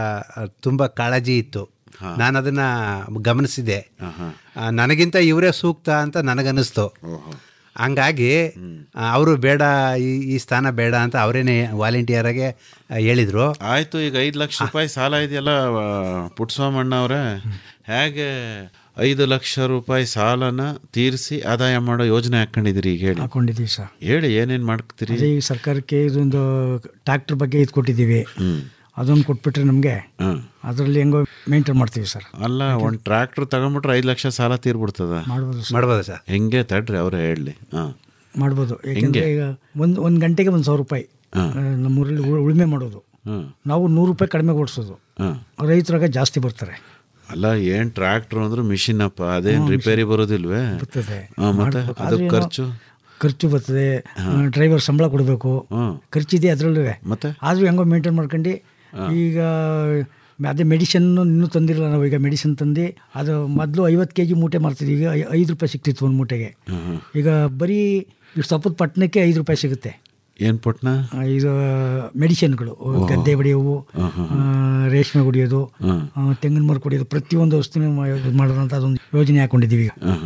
ತುಂಬ ಕಾಳಜಿ ಇತ್ತು ನಾನು ಅದನ್ನ ಗಮನಿಸಿದೆ ಆ, ನನಗಿಂತ ಇವರೇ ಸೂಕ್ತ ಅಂತ ನನಗನ್ನಿಸ್ತು ಹಂಗಾಗಿ ಅವರು ಬೇಡ ಈ ಈ ಸ್ಥಾನ ಬೇಡ ಅಂತ ಅವರೇನೆ ವಾಲಂಟಿಯರಾಗೆ ಹೇಳಿದರು ಆಯ್ತು ಈಗ ಐದು ಲಕ್ಷ ರೂಪಾಯಿ ಸಾಲ ಇದೆಯಲ್ಲ ಆ, ಪುಟ್ಟಸ್ವಾಮಣ್ಣ ಅವರೇ ಹೇಗೆ ಐದು ಲಕ್ಷ ರೂಪಾಯಿ ಸಾಲನ ತೀರಿಸಿ ಆದಾಯ ಮಾಡೋ ಯೋಜನೆ ಹಾಕೊಂಡಿದ್ದೀರಿ ಈಗ ಹೇಳಿ ಹಾಕೊಂಡಿದ್ದೀವಿ ಸರ್ ಹೇಳಿ ಏನೇನು ಮಾಡ್ತೀರಿ ಅದೇ ಈ ಸರ್ಕಾರಕ್ಕೆ ಇದೊಂದು ಟ್ರ್ಯಾಕ್ಟರ್ ಬಗ್ಗೆ ಇದು ಕೊಟ್ಟಿದ್ದೀವಿ ಅದೊಂದು ಕೊಟ್ಬಿಟ್ರೆ ನಮಗೆ ಅದರಲ್ಲಿ ಹೆಂಗೋ ಮೇಂಟೈನ್ ಮಾಡ್ತೀವಿ ಸರ್ ಅಲ್ಲ ಒಂದು ಟ್ರ್ಯಾಕ್ಟರ್ ತಗೊಂಬಿಟ್ರೆ ಐದು ಲಕ್ಷ ಸಾಲ ತೀರ್ಬಿಡ್ತದ ಮಾಡ್ಬೋದು ಸರ್ ಮಾಡ್ಬೋದು ಸರ್ ಹೆಂಗೆ ತಡ್ರಿ ಅವರೇ ಹೇಳಿ ಹಾಂ ಮಾಡ್ಬೋದು ಯಾಕೆಂದರೆ ಈಗ ಒಂದು ಒಂದು ಗಂಟೆಗೆ ಒಂದು ಸಾವಿರ ರೂಪಾಯಿ ಆ, ನಮ್ಮೂರಲ್ಲಿ ಉಳ್- ಉಳುಮೆ ಮಾಡೋದು ಹ್ಮ್. ನಾವು ನೂರು ರೂಪಾಯಿ ಕಡಿಮೆ ಓಡಿಸೋದು ಹಾಂ ರೈತರಾಗ ಜಾಸ್ತಿ ಬರ್ತಾರೆ ಅಲ್ಲ ಏನ್ ಟ್ರ್ಯಾಕ್ಟರ್ ಅಂದ್ರೆ ಮಿಷಿನ್ ಅಪ್ಪ ಅದೇನ್ ರಿಪೇರಿ ಬರೋದಿಲ್ವೇ ಬರ್ತದೆ ಹಾ, ಮತ್ತೆ ಮಾಡ್ಬೇಕು. ಅದಕ್ಕೆ ಆದ್ರೆ ಖರ್ಚು ಖರ್ಚು ಬರ್ತದೆ ಡ್ರೈವರ್ ಸಂಬಳ ಕೊಡಬೇಕು ಹ್ಮ್. ಖರ್ಚಿದೆ ಅದರಲ್ಲೂ ಮತ್ತೆ ಆದರೂ ಹೆಂಗೋ ಮೇಂಟೈನ್ ಮಾಡ್ಕೊಂಡು ಈಗ ಅದೇ ಮೆಡಿಸಿನ್ ಇನ್ನೂ ತಂದಿರಲ್ಲ ನಾವು ಈಗ ಮೆಡಿಸಿನ್ ತಂದು ಅದು ಮೊದಲು ಐವತ್ತು ಕೆ ಜಿ ಮೂಟೆ ಮಾರ್ತಿದ್ವಿ ಈಗ ಐ- ಐದು ರೂಪಾಯಿ ಸಿಗ್ತಿತ್ತು ಒಂದು ಮೂಟೆಗೆ ಈಗ ಬರೀ ಈ ಸಪ್ಪದ ಪಟ್ಟಣಕ್ಕೆ ಐದು ರೂಪಾಯಿ ಸಿಗುತ್ತೆ ಏನ್ ಪಟ್ನ ಆ, ಇದು ಮೆಡಿಸಿನ್ಗಳು ಗದ್ದೆ ಹೊಡೆಯೋವು ಆ, ರೇಷ್ಮೆ ಹೊಡೆಯೋದು ಆ, ತೆಂಗಿನ ಮರ ಕುಡಿಯೋದು ಪ್ರತಿಯೊಂದು ವಸ್ತುನೂ ಮಾ- ಇದು ಮಾಡೋದಂತ ಅದೊಂದು ಯೋಜನೆ ಹಾಕೊಂಡಿದ್ದೀವಿ ಈಗ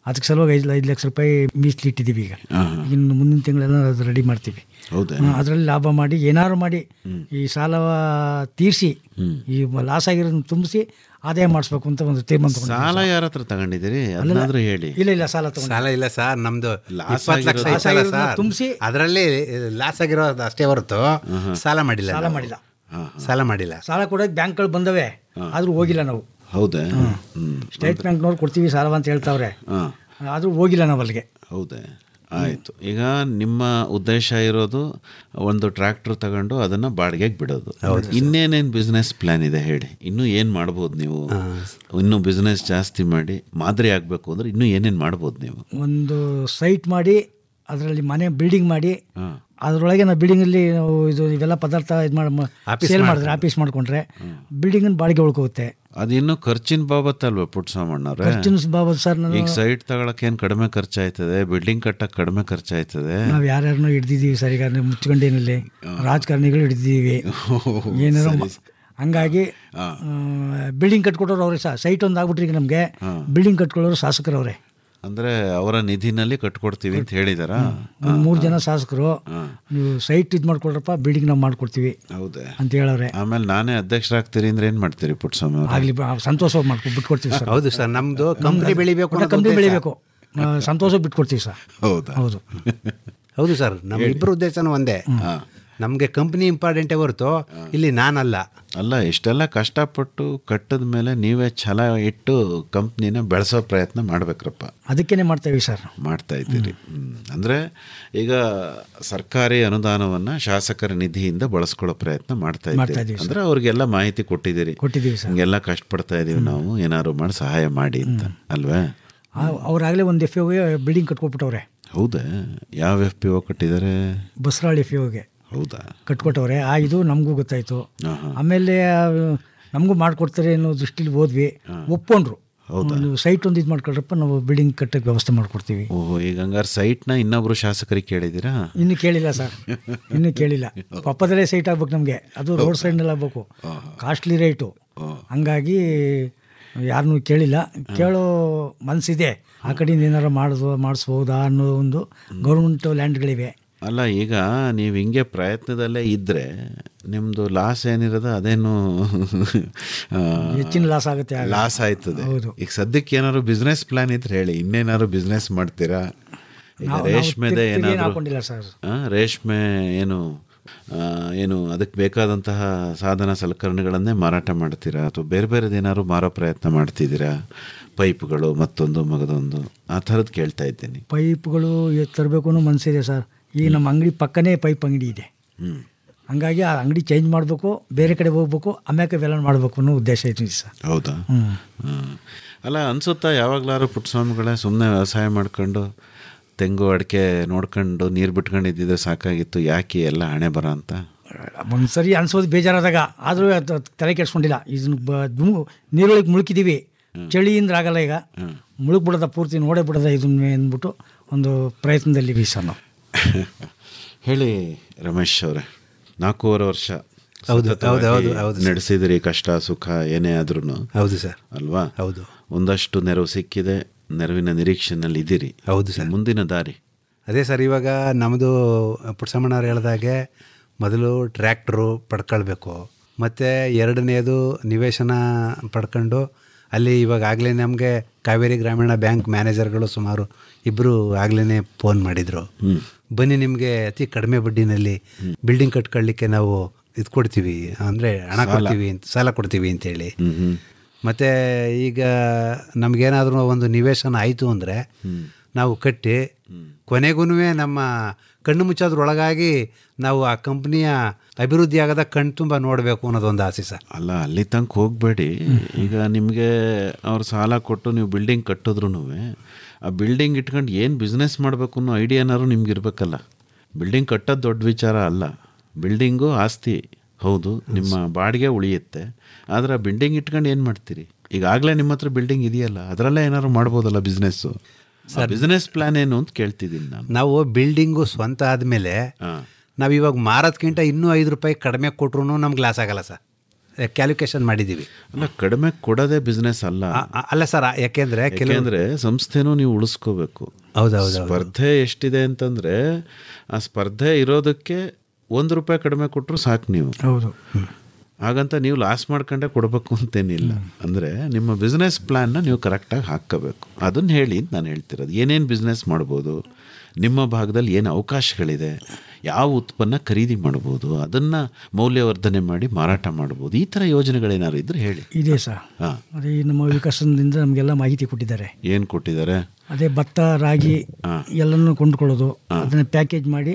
ಅದಕ್ಕೆ ಸಲುವಾಗಿ ಐದು ಐದು ಲಕ್ಷ ರೂಪಾಯಿ ಮೀಸಲಿಟ್ಟಿದ್ದೀವಿ ಈಗ ಇನ್ನು ಮುಂದಿನ ತಿಂಗಳೆಲ್ಲ ಅದು ರೆಡಿ ಮಾಡ್ತೀವಿ ಹೌದಾ ಅದರಲ್ಲಿ ಲಾಭ ಮಾಡಿ ಏನಾದ್ರು ಮಾಡಿ ಈ ಸಾಲ ತೀರಿಸಿ ಈ ಲಾಸ್ ಆಗಿರೋದನ್ನ ತುಂಬಿಸಿ ಆದಾಯ ಮಾಡಿಸ್ಬೇಕು ಅಂತ ಒಂದು ತೀರ್ಮಾನ ತಗೊಂಡಿದ್ದೀವಿ ಸಾಲ ಯಾರ ಹತ್ರ ತಗೊಂಡಿದ್ದೀರಿ ಅದನ್ನಾದ್ರೂ ಹೇಳಿ ಇಲ್ಲ ಇಲ್ಲ ಸಾಲ ತಗೊಂಡು ಸಾಲ ಇಲ್ಲ ಸರ್ ನಮ್ದು ಲಾಸ್ ಇಪ್ಪತ್ತು ಲಕ್ಷ ಆಗಿರೋದು- ಐತಲ್ಲ ಆಗಿರೋದನ್ನ ಸರ್ ತುಂಬಿಸಿ ಅದರಲ್ಲಿ ಲಾಸ್ ಆಗಿರೋದು ಅಷ್ಟೇ ಹೊರತು ಸಾಲ ಮಾಡಿಲ್ಲ ಸಾಲ ನಾವು. ಮಾಡಿಲ್ಲ ಸಾಲ ಮಾಡಿಲ್ಲ ಸಾಲ ಕೊಡೋಕೆ ಬ್ಯಾಂಕ್ಗಳು ಬಂದವೆ ಆದ್ರೂ ಹೋಗಿಲ್ಲ ನಾವು ಹೌದಾ ಹ್ಮ್ ಸ್ಟೇಟ್ ಬ್ಯಾಂಕ್ನವ್ರು ಕೊಡ್ತೀವಿ ಸಾಲ ಅಂತ ಹೇಳ್ತಾವ್ರೆ ಹಾ. ಆದ್ರೂ ಹೋಗಿಲ್ಲ ನಾವು ಅಲ್ಲಿಗೆ ಹೌದೇ ಆಯಿತು ಈಗ ನಿಮ್ಮ ಉದ್ದೇಶ ಇರೋದು ಒಂದು ಟ್ರ್ಯಾಕ್ಟರ್ ತಗೊಂಡು ಅದನ್ನ ಬಾಡಿಗೆಗೆ ಬಿಡೋದು ಇನ್ನೇನೇನು ಬಿಸ್ನೆಸ್ ಪ್ಲಾನ್ ಇದೆ ಹೇಳಿ ಇನ್ನೂ ಏನು ಮಾಡ್ಬೋದು ನೀವು ಇನ್ನೂ ಬಿಸ್ನೆಸ್ ಜಾಸ್ತಿ ಮಾಡಿ ಮಾದರಿ ಆಗಬೇಕು ಅಂದ್ರೆ ಇನ್ನೂ ಏನೇನು ಮಾಡ್ಬೋದು ನೀವು ಒಂದು ಸೈಟ್ ಮಾಡಿ ಅದರಲ್ಲಿ ಮನೆ ಬಿಲ್ಡಿಂಗ್ ಮಾಡಿ ಅದರೊಳಗೆ ನಾವು ಬಿಲ್ಡಿಂಗಲ್ಲಿ ನಾವು ಇದು ಇವೆಲ್ಲ ಪದಾರ್ಥ ಇದು ಮಾಡಿ ಆಫೀಸ್ ಸೇಲ್ ಮಾಡ್ತಾರೆ. ಮಾಡಿದ್ರೆ ಆಫೀಸ್ ಮಾಡ್ಕೊಂಡ್ರೆ ಬಿಲ್ಡಿಂಗ್ ಬಾಡಿಗೆ ಉಳ್ಕೋಗುತ್ತೆ ಅದು ಇನ್ನೂ ಖರ್ಚಿನ ಬಾಬತ್ ಅಲ್ವಾ ಪುಟ್ಟಸ್ವಾಮಣ್ಣವ್ರೆ ಖರ್ಚಿನ ಬಾಬತ್ ಸರ್ ನಾನು ಈಗ ಸೈಟ್ ತಗೊಳಕ್ ಏನು ಕಡಿಮೆ ಖರ್ಚಾಯ್ತದೆ ಬಿಲ್ಡಿಂಗ್ ಕಟ್ಟಕ್ಕೆ ಕಡಿಮೆ ಖರ್ಚಾಯ್ತದೆ ನಾವು ಯಾರ್ಯಾರನ್ನೋ ಹಿಡ್ದಿದ್ದೀವಿ ಸರ್ ಈಗ ನೀವು ಮುಚ್ಕೊಂಡೇನಲ್ಲಿ ರಾಜಕಾರಣಿಗಳು ಹಿಡ್ದಿದ್ದೀವಿ ಏನಾರ ಮ- ಹಂಗಾಗಿ ಬಿಲ್ಡಿಂಗ್ ಕಟ್ಕೊಟ್ಟವ್ರು ಅವ್ರೆ ಸರ್ ಸೈಟ್ ಒಂದು ಆಗ್ಬಿಟ್ರಿ ಈಗ ನಮಗೆ ಬಿಲ್ಡಿಂಗ್ ಕಟ್ಕೊಳ್ಳೋರು ಶಾಸಕರವ್ರೆ ಅಂದ್ರೆ ಅವರ ನಿಧಿನಲ್ಲಿ ಕಟ್ಕೊಡ್ತೀವಿ ಅಂತ ಹೇಳಿದಾರ ಒಂದು ಮೂರು ಜನ ಶಾಸಕರು ನೀವು ಸೈಟ್ ಇದು ಮಾಡ್ಕೊಳ್ರಪ್ಪ ಬಿಲ್ಡಿಂಗ್ ನಾವು ಮಾಡ್ಕೊಡ್ತೀವಿ ಹೌದೇ ಅಂತ ಹೇಳವ್ರೆ ಆಮೇಲೆ ನಾನೇ ಅಧ್ಯಕ್ಷರಾಗ್ತೀರಿ ಅಂದ್ರೆ ಏನ್ ಮಾಡ್ತೀರಿ ಪುಟ್ಟಸ್ವಾಮಿ ಅವ್ರೆ? ಆಗ್ಲಿ ಬ- ಸಂತೋಷವಾಗಿ ಮಾಡ್ಕೊ ಬಿಟ್ಕೊಡ್ತೀವಿ ಸರ್ ಹೌದು ಸರ್ ನಮ್ದು ಕಂಪ್ನಿ ಬೆಳಿಬೇಕು ಅನ್ನೋದು ಕಂಪ್ನಿ ಉದ್ದೇಶ. ಬೆಳಿಬೇಕು ಸಂತೋಷ ಬಿಟ್ಕೊಡ್ತೀವಿ ಸರ್ ಹೌದಾ ಹೌದು ಹೌದು ಸರ್ ನಮ್ಮ ಇಬ್ಬರು ಉದ್ದೇಶನೂ ಒಂದೇ ನಮಗೆ ಕಂಪ್ನಿ ಇಂಪಾರ್ಟೆಂಟೇ ಹೊರತು ಇಲ್ಲಿ ನಾನಲ್ಲ ಅಲ್ಲ ಇಷ್ಟೆಲ್ಲ ಕಷ್ಟಪಟ್ಟು ಕಟ್ಟದ ಮೇಲೆ ನೀವೇ ಛಲ ಇಟ್ಟು ಕಂಪ್ನಿನ ಬೆಳೆಸೋ ಪ್ರಯತ್ನ ಮಾಡ್ಬೇಕ್ರಪ್ಪ ಅದಕ್ಕೇನೆ ಮಾಡ್ತೇವೆ ಸರ್ ಮಾಡ್ತಾ ಇದ್ದೀರಿ ಹ್ಮ್. ಅಂದ್ರೆ ಈಗ ಸರ್ಕಾರಿ ಅನುದಾನವನ್ನ ಶಾಸಕರ ನಿಧಿಯಿಂದ ಬಳಸ್ಕೊಳ್ಳೋ ಪ್ರಯತ್ನ ಮಾಡ್ತಾ ಮಾಡ್ತಾ ಇದ್ದೀರಿ ಇದ್ದೀವಿ ಅಂದ್ರೆ ಅವ್ರಿಗೆಲ್ಲ ಮಾಹಿತಿ ಕೊಟ್ಟಿದ್ದೀರಿ ಕೊಟ್ಟಿದ್ದೀವಿ ಸರ್ ಹಿಂಗೆಲ್ಲ ಕಷ್ಟಪಡ್ತಾ ಇದೀವಿ ನಾವು ಏನಾದ್ರು ಮಾಡಿ ಸಹಾಯ ಮಾಡಿ ಅಂತ ಅಲ್ವಾ ಅವ್ರಾಗಲೇ ಒಂದು ಎಫ್ ಒಗೆ ಬಿಲ್ಡಿಂಗ್ ಕಟ್ಕೊಟ್ಬಿಟ್ಟವ್ರೆ ಹೌದಾ ಯಾವ ಎಫ್ ಪಿ ಒ ಕಟ್ಟಿದ್ದಾರೆ ಬಸರಾಳಿ ಎಫ್ ಒಗೆ ಹೌದಾ ಕಟ್ಕೊಟ್ಟವ್ರೆ ಆ ಇದು ನಮಗೂ ಗೊತ್ತಾಯ್ತು ಆಹಾ. ಆಮೇಲೆ ನಮಗೂ ಮಾಡ್ಕೊಡ್ತಾರೆ ಅನ್ನೋ ದೃಷ್ಟಿಲಿ ಹೋದ್ವಿ ಒಪ್ಕೊಂಡ್ರು ನೀವು ಸೈಟ್ ಒಂದು ಇದು ಮಾಡ್ಕೊಳ್ರಪ್ಪ ನಾವು ಬಿಲ್ಡಿಂಗ್ ಕಟ್ಟಕ್ಕೆ ವ್ಯವಸ್ಥೆ ಮಾಡ್ಕೊಡ್ತೀವಿ ಓಹೋ ಈಗ ಹಂಗಾರೆ ಸೈಟ್ನ ಇನ್ನೊಬ್ರು ಶಾಸಕರಿಗೆ ಕೇಳಿದ್ದೀರಾ ಇನ್ನು ಕೇಳಿಲ್ಲ ಸರ್ ಇನ್ನು ಕೇಳಿಲ್ಲ ಪಕ್ಕದಲ್ಲೇ ಸೈಟ್ ಆಗ್ಬೇಕು ನಮಗೆ ಅದು ರೋಡ್ ಸೈಡ್ನಲ್ಲಿ ಆಗ್ಬೇಕು ಕಾಸ್ಟ್ಲಿ ರೇಟು ಹಂಗಾಗಿ ಯಾರನ್ನೂ ಕೇಳಿಲ್ಲ ಕೇಳೋ ಮನಸ್ಸಿದೆ ಆ ಕಡೆಯಿಂದ ಏನಾರು ಮಾಡಿದ್ವು ಮಾಡಿಸ್ಬೋದಾ ಅನ್ನೋ ಒಂದು ಗೌರ್ಮೆಂಟ್ ಲ್ಯಾಂಡ್ಗಳಿವೆ ಅಲ್ಲ ಈಗ ನೀವು ಹಿಂಗೆ ಪ್ರಯತ್ನದಲ್ಲೇ ಇದ್ರೆ ನಿಮ್ದು ಲಾಸ್ ಏನಿರೋದು ಅದೇನು ಹೆಚ್ಚಿನ ಲಾಸ್ ಆಗುತ್ತೆ ಆಗ. ಲಾಸ್ ಆಯ್ತದೆ ಹೌದು. ಈಗ ಸದ್ಯಕ್ಕೆ ಏನಾದ್ರು ಬಿಸ್ನೆಸ್ ಪ್ಲಾನ್ ಇದ್ರೆ ಹೇಳಿ ಇನ್ನೇನಾದ್ರು ಬಿಸ್ನೆಸ್ ಮಾಡ್ತೀರಾ ಈಗ ನಾವು- ನಾವು ರೇಷ್ಮೆದೆ ತಿರ್ಗಿ ಏನು ಏನಾದ್ರು ಹಾಕೊಂಡಿಲ್ಲ ಸರ್ ಆ, ರೇಷ್ಮೆ ಏನು ಆ, ಏನು ಅದಕ್ಕೆ ಬೇಕಾದಂತಹ ಸಾಧನ ಸಲಕರಣೆಗಳನ್ನೇ ಮಾರಾಟ ಮಾಡ್ತೀರಾ ಅಥವಾ ಬೇರೆ ಬೇರೆದು ಏನಾದ್ರು ಮಾರೋ ಪ್ರಯತ್ನ ಮಾಡ್ತಿದ್ದೀರಾ ಪೈಪ್ಗಳು ಮತ್ತೊಂದು ಮಗದೊಂದು ಆ ಥರದ್ದು ಕೇಳ್ತಾ ಇದ್ದೀನಿ ಪೈಪ್ಗಳು ತರಬೇಕು ಅನ್ನೋ ಮನಸ್ಸಿದೆ ಸರ್ ಈಗ ನಮ್ಮ ಅಂಗಡಿ ಪಕ್ಕನೇ ಪೈಪ್ ಅಂಗಡಿ ಇದೆ ಹ್ಮ್ ಹಂಗಾಗಿ ಆ ಅಂಗಡಿ ಚೇಂಜ್ ಮಾಡಬೇಕು ಬೇರೆ ಕಡೆ ಹೋಗ್ಬೇಕು ಆಮ್ಯಾಕೆ ಇವೆಲ್ಲ ಮಾಡಬೇಕು ಅನ್ನೋ ಉದ್ದೇಶ ಐತಿ ಸರ್ ಹೌದಾ ಹ್ಮ್. ಹ್ಮ್. ಅಲ್ಲ ಅನ್ಸುತ್ತಾ ಯಾವಾಗ್ಲಾರು ಪುಟ್ಟಸ್ವಾಮಿಗಳೇ ಸುಮ್ಮನೆ ವ್ಯವಸಾಯ ಮಾಡ್ಕೊಂಡು ತೆಂಗು ಅಡಿಕೆ ನೋಡ್ಕೊಂಡು ನೀರು ಬಿಟ್ಕೊಂಡು ಇದ್ದಿದ್ರೆ ಸಾಕಾಗಿತ್ತು ಯಾಕೆ ಎಲ್ಲ ಹಣೆ ಬರ ಅಂತ ಒಂದ್ಸರಿ ಅನ್ಸೋದು ಬೇಜಾರಾದಾಗ ಆದರೂ ಅದು ತಲೆ ಕೆಡ್ಸ್ಕೊಂಡಿಲ್ಲ ಇದನ್ನ ಬ ಧುಮು ನೀರೊಳಗೆ ಮುಳುಕಿದ್ದೀವಿ ಚಳಿಯಿಂದ ಆಗಲ್ಲ ಈಗ ಮುಳುಗ್ ಬಿಡೋದ ಪೂರ್ತಿ ನೋಡೇ ಬಿಡೋದ ಇದನ್ನ ಅಂದ್ಬಿಟ್ಟು ಒಂದು ಪ್ರಯತ್ನದಲ್ಲಿ ಸರ್ ನಾವು ಹೇಳಿ ರಮೇಶ್ ಅವರೇ ನಾಲ್ಕೂವರೆ ವರ್ಷ ಹೌದು, ಸತತವಾಗಿ ಹೌದು, ಹೌದು, ಹೌದು ಸರ್. ನಡೆಸಿದಿರಿ ಕಷ್ಟ ಸುಖ ಏನೇ ಆದ್ರೂ ಹೌದು ಸರ್ ಅಲ್ವಾ ಹೌದು ಒಂದಷ್ಟು ನೆರವು ಸಿಕ್ಕಿದೆ ನೆರವಿನ ನಿರೀಕ್ಷೆನಲ್ಲಿ ಇದ್ದೀರಿ ಹೌದು ಸರ್ ಮುಂದಿನ ದಾರಿ ಅದೇ ಸರ್ ಇವಾಗ ನಮ್ಮದು ಪುಟ್ಸಮ್ಮನವ್ರು ಹೇಳ್ದಾಗೆ ಮೊದಲು ಟ್ರ್ಯಾಕ್ಟ್ರು ಪಡ್ಕೊಳ್ಬೇಕು ಮತ್ತು ಎರಡನೇದು ನಿವೇಶನ ಪಡ್ಕೊಂಡು ಅಲ್ಲಿ ಇವಾಗ ಆಗಲೇ ನಮಗೆ ಕಾವೇರಿ ಗ್ರಾಮೀಣ ಬ್ಯಾಂಕ್ ಮ್ಯಾನೇಜರ್ಗಳು ಸುಮಾರು ಇಬ್ಬರು ಆಗಲೇ ಫೋನ್ ಮಾಡಿದರು ಬನ್ನಿ ನಿಮಗೆ ಅತಿ ಕಡಿಮೆ ಬಡ್ಡಿನಲ್ಲಿ ಬಿಲ್ಡಿಂಗ್ ಕಟ್ಕೊಳ್ಳಿಕ್ಕೆ ನಾವು ಇದು ಕೊಡ್ತೀವಿ ಅಂದರೆ ಹಣ ಸಾಲ. ಕೊಡ್ತೀವಿ ಅಂತ ಸಾಲ ಕೊಡ್ತೀವಿ ಅಂತೇಳಿ ಮತ್ತು ಈಗ ನಮಗೇನಾದರೂ ಒಂದು ನಿವೇಶನ ಆಯಿತು ಅಂದರೆ ನಾವು ಕಟ್ಟಿ ಕೊನೆಗೂ ನಮ್ಮ ಕಣ್ಣು ಮುಚ್ಚೋದ್ರೊಳಗಾಗಿ ನಾವು ಆ ಕಂಪ್ನಿಯ ಅಭಿವೃದ್ಧಿ ಆಗದ ಕಣ್ ತುಂಬ ನೋಡಬೇಕು ಅನ್ನೋದೊಂದು ಆಸೆ ಸರ್ ಅಲ್ಲ ಅಲ್ಲಿ ತನಕ ಹೋಗಬೇಡಿ ಈಗ ನಿಮಗೆ ಅವ್ರು ಸಾಲ ಕೊಟ್ಟು ನೀವು ಬಿಲ್ಡಿಂಗ್ ಕಟ್ಟಿದ್ರು ಆ ಬಿಲ್ಡಿಂಗ್ ಇಟ್ಕೊಂಡು ಏನು ಬಿಸ್ನೆಸ್ ಮಾಡಬೇಕು ಅನ್ನೋ ಐಡಿಯಾನಾರು ನಿಮ್ಗೆ ಇರಬೇಕಲ್ಲ ಬಿಲ್ಡಿಂಗ್ ಕಟ್ಟೋದು ದೊಡ್ಡ ವಿಚಾರ ಅಲ್ಲ ಬಿಲ್ಡಿಂಗು ಆಸ್ತಿ ಹೌದು ನಿಮ್ಮ ಬಾಡಿಗೆ ಉಳಿಯುತ್ತೆ ಆದರೆ ಆ ಬಿಲ್ಡಿಂಗ್ ಇಟ್ಕೊಂಡು ಏನು ಮಾಡ್ತೀರಿ ಈಗಾಗಲೇ ನಿಮ್ಮ ಹತ್ರ ಬಿಲ್ಡಿಂಗ್ ಇದೆಯಲ್ಲ ಅದರಲ್ಲೇ ಏನಾದ್ರು ಮಾಡ್ಬೋದಲ್ಲ ಬಿಸ್ನೆಸ್ಸು ಬಿಸ್ನೆಸ್ ಪ್ಲಾನ್ ಏನು ಅಂತ ಕೇಳ್ತಿದ್ದೀನಿ ನಾನು ನಾವು ಬಿಲ್ಡಿಂಗು ಸ್ವಂತ ಆದಮೇಲೆ ನಾವು ಇವಾಗ ಮಾರೋದ್ಕಿಂತ ಇನ್ನೂ ಐದು ರೂಪಾಯಿ ಕಡಿಮೆ ಕೊಟ್ರು ನಮ್ಗೆ ಲಾಸ್ ಆಗಲ್ಲ ಸರ್ ಕ್ಯಾಲ್ಕುಲೇಷನ್ ಮಾಡಿದ್ದೀವಿ ಅಲ್ಲ ಕಡಿಮೆ ಕೊಡೋದೇ ಬಿಸ್ನೆಸ್ ಅಲ್ಲ ಅ- ಅಲ್ಲ ಸರ್ ಯಾಕೆಂದ್ರೆ ಕೆಲವು ಯಾಕೆಂದ್ರೆ ಸಂಸ್ಥೆನೂ ನೀವು ಉಳಿಸ್ಕೋಬೇಕು ಹೌದೌದು ಸ್ಪರ್ಧೆ ಎಷ್ಟಿದೆ ಅಂತಂದ್ರೆ ಆ ಸ್ಪರ್ಧೆ ಇರೋದಕ್ಕೆ ಒಂದು ರೂಪಾಯಿ ಕಡಿಮೆ ಕೊಟ್ಟರು ಸಾಕು ನೀವು ಹೌದು ಹಾಗಂತ ನೀವು ಲಾಸ್ ಮಾಡ್ಕೊಂಡೆ ಕೊಡಬೇಕು ಅಂತೇನಿಲ್ಲ ಅಂದರೆ ನಿಮ್ಮ ಬಿಸ್ನೆಸ್ ಪ್ಲ್ಯಾನ್ನ ನೀವು ಕರೆಕ್ಟಾಗಿ ಹಾಕ್ಕೋಬೇಕು ಅದನ್ನು ಹೇಳಿ ಅಂತ ನಾನು ಹೇಳ್ತಿರೋದು ಏನೇನು ಬಿಸ್ನೆಸ್ ಮಾಡ್ಬೋದು ನಿಮ್ಮ ಭಾಗದಲ್ಲಿ ಏನು ಅವಕಾಶಗಳಿದೆ ಯಾವ ಉತ್ಪನ್ನ ಖರೀದಿ ಮಾಡ್ಬೋದು ಅದನ್ನು ಮೌಲ್ಯವರ್ಧನೆ ಮಾಡಿ ಮಾರಾಟ ಮಾಡ್ಬೋದು ಈ ಥರ ಯೋಜನೆಗಳೇನಾದ್ರು ಇದ್ರೆ ಹೇಳಿ ಇದೆ ಸರ್ ಹಾಂ ಅದೇ ನಮ್ಮ ವಿಕಾಸದಿಂದ ನಮಗೆಲ್ಲ ಮಾಹಿತಿ ಕೊಟ್ಟಿದ್ದಾರೆ ಏನು ಕೊಟ್ಟಿದ್ದಾರೆ ಅದೇ ಭತ್ತ ರಾಗಿ ಎಲ್ಲನೂ ಕೊಂಡ್ಕೊಳ್ಳೋದು ಅದನ್ನ ಪ್ಯಾಕೇಜ್ ಮಾಡಿ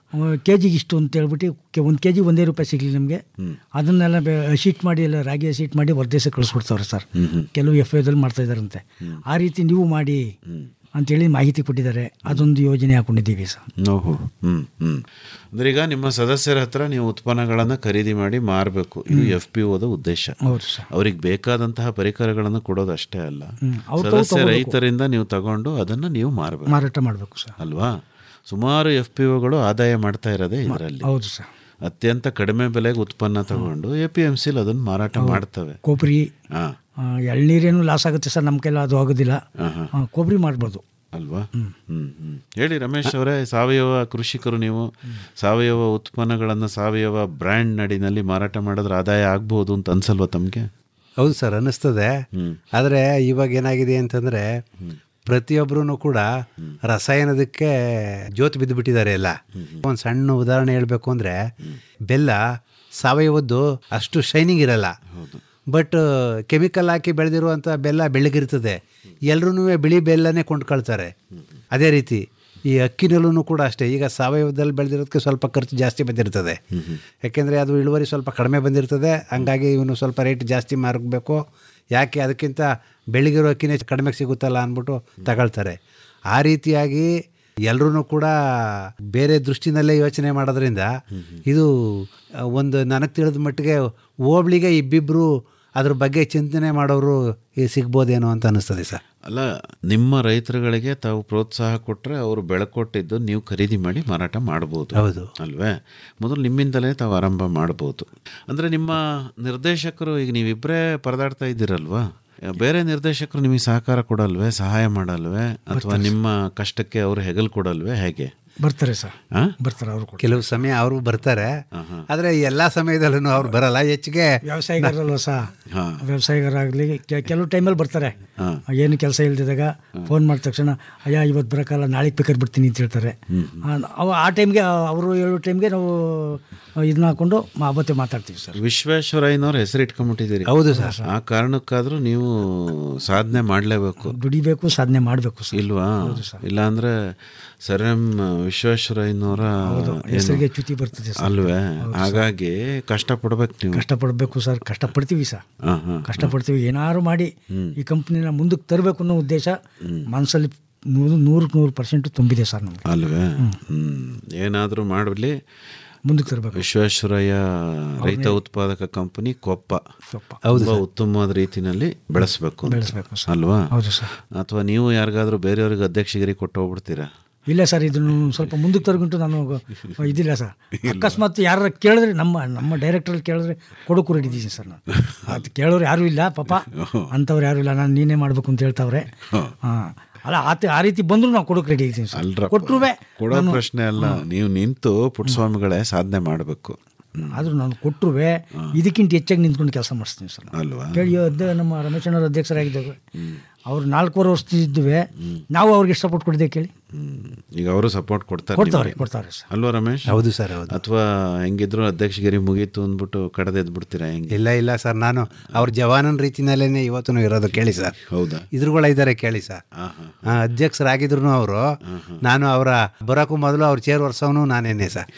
ಕೆ ಜಿಗೆ ಇಷ್ಟು ಅಂತ ಹೇಳ್ಬಿಟ್ಟು ಒಂದು ಕೆ ಜಿ ಒಂದೇ ರೂಪಾಯಿ ಸಿಗಲಿ ನಮಗೆ ಅದನ್ನೆಲ್ಲ ಶೀಟ್ ಮಾಡಿ ಎಲ್ಲ ರಾಗಿ ಶೀಟ್ ಮಾಡಿ ಹೊರದೇಶ ಕಳಿಸ್ಬಿಡ್ತಾವ್ರೆ ಸರ್ ಕೆಲವು ಎಫ್ ಐದಲ್ಲಿ ಮಾಡ್ತಾ ಇದ್ದಾರಂತೆ ಆ ರೀತಿ ನೀವು ಮಾಡಿ ಅಂತೇಳಿ ಮಾಹಿತಿ ಕೊಟ್ಟಿದ್ದಾರೆ ಅದೊಂದು ಯೋಜನೆ ಹಾಕೊಂಡಿದ್ದೀವಿ ಸರ್ ಓಹೋ ಹ್ಞೂ ಹ್ಞೂ ಅಂದ್ರೆ ಈಗ ನಿಮ್ಮ ಸದಸ್ಯರ ಹತ್ರ ನೀವು ಉತ್ಪನ್ನಗಳನ್ನು ಖರೀದಿ ಮಾಡಿ ಮಾರಬೇಕು ಇದು ಎಫ್ ಪಿ ಓದ ಉದ್ದೇಶ ಹೌದು ಸರ್ ಅವ್ರಿಗೆ ಬೇಕಾದಂತಹ ಪರಿಕರಗಳನ್ನು ಕೊಡೋದು ಅಷ್ಟೇ ಅಲ್ಲ ಹ್ಮ್. ಅವ್ರು ತಾವು ಸದಸ್ಯ ತಗೋಬೇಕು. ರೈತರಿಂದ ನೀವು ತಗೊಂಡು ಅದನ್ನು ನೀವು ಮಾರಬೇಕು ಮಾರಾಟ ಮಾಡಬೇಕು ಸರ್ ಅಲ್ವಾ ಸುಮಾರು ಎಫ್ ಪಿ ಒಗಳು ಆದಾಯ ಮಾಡ್ತಾ ಇರೋದೇ ಇದರಲ್ಲಿ ಹೌದು ಸರ್ ಅತ್ಯಂತ ಕಡಿಮೆ ಬೆಲೆಗೆ ಉತ್ಪನ್ನ ತಗೊಂಡು ಎ ಪಿ ಎಮ್ ಸಿಲ್ ಅದನ್ನು ಮಾರಾಟ ಮಾಡ್ತವೆ ಕೊಬ್ಬರಿ ಹಾಂ ಆ, ಎಳ್ನೀರೇನು ಲಾಸ್ ಆಗುತ್ತೆ ಸರ್ ನಮ್ಮ ಕೈಲಿ ಅದು ಆಗೋದಿಲ್ಲ ಆಹಾ. ಆ, ಕೊಬ್ಬರಿ ಮಾಡ್ಬೋದು ಅಲ್ವಾ ಹ್ಮ್ ಹ್ಮ್ ಹೇಳಿ ರಮೇಶ್ ಅವರೇ ಸಾವಯವ ಕೃಷಿಕರು ನೀವು ಸಾವಯವ ಉತ್ಪನ್ನಗಳನ್ನು ಸಾವಯವ ಬ್ರ್ಯಾಂಡ್ ನಡಿನಲ್ಲಿ ಮಾರಾಟ ಮಾಡಿದ್ರೆ ಆದಾಯ ಆಗ್ಬೋದು ಅಂತ ಅನ್ಸಲ್ವಾ ತಮಗೆ ಹೌದು ಸರ್ ಅನ್ನಿಸ್ತದೆ ಆದರೆ ಇವಾಗ ಏನಾಗಿದೆ ಅಂತಂದರೆ ಪ್ರತಿಯೊಬ್ಬರೂ ಕೂಡ ರಸಾಯನದಕ್ಕೆ ಜೋತು ಬಿದ್ದು ಬಿಟ್ಟಿದ್ದಾರೆ ಎಲ್ಲ ಒಂದು ಸಣ್ಣ ಉದಾಹರಣೆ ಹೇಳಬೇಕು ಅಂದರೆ ಬೆಲ್ಲ ಸಾವಯವದ್ದು ಅಷ್ಟು ಶೈನಿಂಗ್ ಇರಲ್ಲ ಬಟ್ ಕೆಮಿಕಲ್ ಹಾಕಿ ಬೆಳೆದಿರುವಂಥ ಬೆಲ್ಲ ಬೆಳ್ಳಗಿರ್ತದೆ ಎಲ್ಲರೂ ಬಿಳಿ ಬೆಲ್ಲನೇ ಕೊಂಡ್ಕೊಳ್ತಾರೆ ಅದೇ ರೀತಿ ಈ ಅಕ್ಕಿನಲ್ಲೂ ಕೂಡ ಅಷ್ಟೇ ಈಗ ಸಾವಯವದಲ್ಲಿ ಬೆಳೆದಿರೋದಕ್ಕೆ ಸ್ವಲ್ಪ ಖರ್ಚು ಜಾಸ್ತಿ ಬಂದಿರ್ತದೆ ಯಾಕೆಂದರೆ ಅದು ಇಳುವರಿ ಸ್ವಲ್ಪ ಕಡಿಮೆ ಬಂದಿರ್ತದೆ ಹಂಗಾಗಿ ಇವನು ಸ್ವಲ್ಪ ರೇಟ್ ಜಾಸ್ತಿ ಮಾರಬೇಕು ಯಾಕೆ ಅದಕ್ಕಿಂತ ಬೆಳಗಿರೋ ಅಕ್ಕಿನೇ ಕಡಿಮೆ ಸಿಗುತ್ತಲ್ಲ ಅಂದ್ಬಿಟ್ಟು ತಗೊಳ್ತಾರೆ ಆ ರೀತಿಯಾಗಿ ಎಲ್ಲರೂ ಕೂಡ ಬೇರೆ ದೃಷ್ಟಿನಲ್ಲೇ ಯೋಚನೆ ಮಾಡೋದ್ರಿಂದ ಇದು ಆ, ಒಂದು ನನಗೆ ತಿಳಿದ ಮಟ್ಟಿಗೆ ಹೋಬ್ಳಿಗೆ ಇಬ್ಬಿಬ್ಬರು ಅದ್ರ ಬಗ್ಗೆ ಚಿಂತನೆ ಮಾಡೋರು ಈ ಸಿಗ್ಬೋದೇನೋ ಅಂತ ಅನಿಸ್ತದೆ ಸರ್ ಅಲ್ಲ ನಿಮ್ಮ ರೈತರುಗಳಿಗೆ ತಾವು ಪ್ರೋತ್ಸಾಹ ಕೊಟ್ಟರೆ ಅವರು ಬೆಳಕೊಟ್ಟಿದ್ದು ನೀವು ಖರೀದಿ ಮಾಡಿ ಮಾರಾಟ ಮಾಡ್ಬೋದು ಹೌದು. ಅಲ್ವೇ ಮೊದಲು ನಿಮ್ಮಿಂದಲೇ ತಾವು ಆರಂಭ ಮಾಡ್ಬೋದು ಅಂದರೆ ನಿಮ್ಮ ನಿರ್ದೇಶಕರು ಈಗ ನೀವಿಬ್ಬರೇ ಪರದಾಡ್ತಾ ಇದ್ದೀರಲ್ವಾ ಬೇರೆ ನಿರ್ದೇಶಕರು ನಿಮಗೆ ಸಹಕಾರ ಕೊಡಲ್ವೇ ಸಹಾಯ ಮಾಡಲ್ವೇ ಅಥವಾ ನಿಮ್ಮ ಕಷ್ಟಕ್ಕೆ ಅವರು ಹೆಗಲು ಕೊಡಲ್ವೇ ಹೇಗೆ ಬರ್ತಾರೆ ಸರ್ ಆ? ಬರ್ತಾರೆ ಅವರು ಕೂಡ ಕೆಲವು ಸಮಯ ಅವರು ಬರ್ತಾರೆ ಆದರೆ ಎಲ್ಲ ಸಮಯದಲ್ಲೂ ಅವ್ರು ಬರಲ್ಲ ಹೆಚ್ಚಿಗೆ ವ್ಯವಸಾಯಗಾರರಲ್ವ ಸಹ ವ್ಯವಸಾಯಗಾರಾಗಲಿ ಕೆಲವು ಟೈಮಲ್ಲಿ ಬರ್ತಾರೆ ಏನು ಕೆಲಸ ಇಲ್ದಿದಾಗ ಫೋನ್ ಮಾಡಿದ ತಕ್ಷಣ ಅಯ್ಯ ಇವತ್ತು ಬರೋಕ್ಕಲ್ಲ ನಾಳೆಗೆ ಬೇಕಾದ್ರೆ ಬರ್ತೀನಿ ಅಂತ ಹೇಳ್ತಾರೆ ಆ, ಅವ ಆ ಟೈಮ್ಗೆ ಅವರು ಹೇಳೋ ಟೈಮ್ಗೆ ನಾವು ಇದನ್ನ ಹಾಕೊಂಡು ಅವತ್ತೇ ಮಾತಾಡ್ತೀವಿ ಸರ್ ವಿಶ್ವೇಶ್ವರಯ್ಯನವ್ರ ಹೆಸರು ಇಟ್ಕೊಂಡ್ಬಿಟ್ಟಿದ್ದೀರಿ ಹೌದು ಸರ್. ಆ ಕಾರಣಕ್ಕಾದ್ರೂ ನೀವು ಸಾಧನೆ ಮಾಡಲೇಬೇಕು ದುಡಿಬೇಕು ಸಾಧನೆ ಮಾಡಬೇಕು ಸರ್ ಇಲ್ವಾ ಇಲ್ಲಾಂದ್ರೆ ಸರ್ ಎಂ ವಿಶ್ವೇಶ್ವರಯ್ಯನವರ ಹೆಸರಿಗೆ ಚ್ಯುತಿ ಬರ್ತದೆ ಸರ್ ಅಲ್ವೇ ಹಾಗಾಗಿ ಕಷ್ಟಪಡ್ಬೇಕು ನೀವು ಕಷ್ಟಪಡಬೇಕು ಸರ್ ಕಷ್ಟಪಡ್ತೀವಿ ಸರ್ ಹಾ, ಹಾ, ಕಷ್ಟಪಡ್ತೀವಿ ಏನಾದ್ರು ಮಾಡಿ ಈ ಕಂಪ್ನಿನ ಮುಂದಕ್ಕೆ ತರಬೇಕು ಅನ್ನೋ ಉದ್ದೇಶ ಮನಸ್ಸಲ್ಲಿ ನೂರು ನೂರಕ್ಕೆ ನೂರು ಪರ್ಸೆಂಟ್ ತುಂಬಿದೆ ಸರ್ ನಮಗೆ ಅಲ್ವೇ ಹ್ಮ್ ಏನಾದರೂ ಮಾಡಲಿ ಮುಂದಕ್ಕೆ ತರಬೇಕು ವಿಶ್ವೇಶ್ವರಯ್ಯ ರೈತ ಉತ್ಪಾದಕ ಕಂಪನಿ ಕೊಪ್ಪ ಹೌದು ತುಂಬಾ ಉತ್ತಮವಾದ ರೀತಿನಲ್ಲಿ ಬೆಳೆಸಬೇಕು ಅಂತ. ಬೆಳೆಸ್ಬೇಕು ಸರ್. ಅಲ್ವಾ ಹೌದು ಸರ್. ಅಥವಾ ನೀವು ಯಾರಿಗಾದ್ರೂ ಬೇರೆಯವ್ರಿಗೆ ಅಧ್ಯಕ್ಷಗಿರಿ ಕೊಟ್ಟು ಹೋಗ್ಬಿಡ್ತೀರಾ ಇಲ್ಲ ಸರ್ ಇದನ್ನು ಸ್ವಲ್ಪ ಮುಂದಕ್ಕೆ ತರಗಂಟು ನಾನು ಇದಿಲ್ಲ ಸರ್ ಅಕಸ್ಮಾತ್ ಯಾರು ಕೇಳಿದ್ರೆ ನಮ್ಮ ನಮ್ಮ ಡೈರೆಕ್ಟರ್ ಕೇಳಿದ್ರೆ ಕೊಡೋಕು ರೆಡಿ ಇದ್ದೀನಿ ಸರ್ ನಾನು ಅದು ಕೇಳೋರು ಯಾರೂ ಇಲ್ಲ ಪಾಪ ಅಂಥವ್ರು ಯಾರೂ ಇಲ್ಲ ನಾನು ನೀನೇ ಮಾಡಬೇಕು ಅಂತ ಹೇಳ್ತಾವ್ರೆ ಹಾಂ ಅಲ್ಲ ಆತ ಆ ರೀತಿ ಬಂದರೂ ನಾವು ಕೊಡೋಕೆ ರೆಡಿ ಇದ್ದೀನಿ ಸರ್ ಅಲ್ರ ಕೊಟ್ಟರು ಕೊಡೋ ಪ್ರಶ್ನೆ ಅಲ್ಲ ನೀವು ನಿಂತು ಪುಟ್ಟಸ್ವಾಮಿಗಳೇ ಸಾಧನೆ ಮಾಡಬೇಕು ಆದರೂ ನಾನು ಕೊಟ್ಟರು ಇದಕ್ಕಿಂತ ಹೆಚ್ಚಾಗಿ ನಿಂತ್ಕೊಂಡು ಕೆಲಸ ಮಾಡಿಸ್ತೀನಿ ಸರ್ ನಾನು. ಅಲ್ವಾ ಕೇಳಿ ಅಧ್ಯ ನಮ್ಮ ರಮೇಶಣ್ಣವ್ರ ಅಧ್ಯಕ್ಷರಾಗಿದ್ದಾಗ ಅವ್ರು ನಾಲ್ಕೂವರೆ ವರ್ಷದಿದ್ದುವೆ ನಾವು ಅವ್ರಿಗೆ ಸಪೋರ್ಟ್ ಕೊಟ್ಟಿದ್ದೆ ಕೇಳಿ ಈಗ ಅವರು ಸಪೋರ್ಟ್ ಕೊಡ್ತಾರೆ ಕೊಡ್ತಾವ್ರೆ, ನಿಮ್ಗೆ. ಕೊಡ್ತಾವ್ರೆ ಸರ್. ಅಲ್ವಾ ರಮೇಶ್ ಹೌದು ಸರ್, ಹೌದು. ಅಥವಾ ಹೆಂಗಿದ್ರು ಅಧ್ಯಕ್ಷಗಿರಿ ಮುಗೀತು ಅಂದ್ಬಿಟ್ಟು ಕಡದೆದ್ ಬಿಡ್ತೀರಾ ಹೆಂಗೆ ಇಲ್ಲ ಇಲ್ಲ ಸರ್ ನಾನು ಅವ್ರ ಜವಾನನ ರೀತಿನಲ್ಲೇ ಇವತ್ತು ಇರೋದು ಕೇಳಿ ಸರ್ ಹೌದಾ ಇದ್ರುಗಳ ಇದ್ದಾರೆ ಕೇಳಿ ಸರ್ ಆ, ಅಧ್ಯಕ್ಷರಾಗಿದ್ರು ಅವರು ನಾನು ಅವರ ಬರೋಕ್ಕೂ ಮೊದಲು ಅವ್ರ ಚೇರ್ ವರ್ಷವನು ನಾನೇನೆ ಸರ್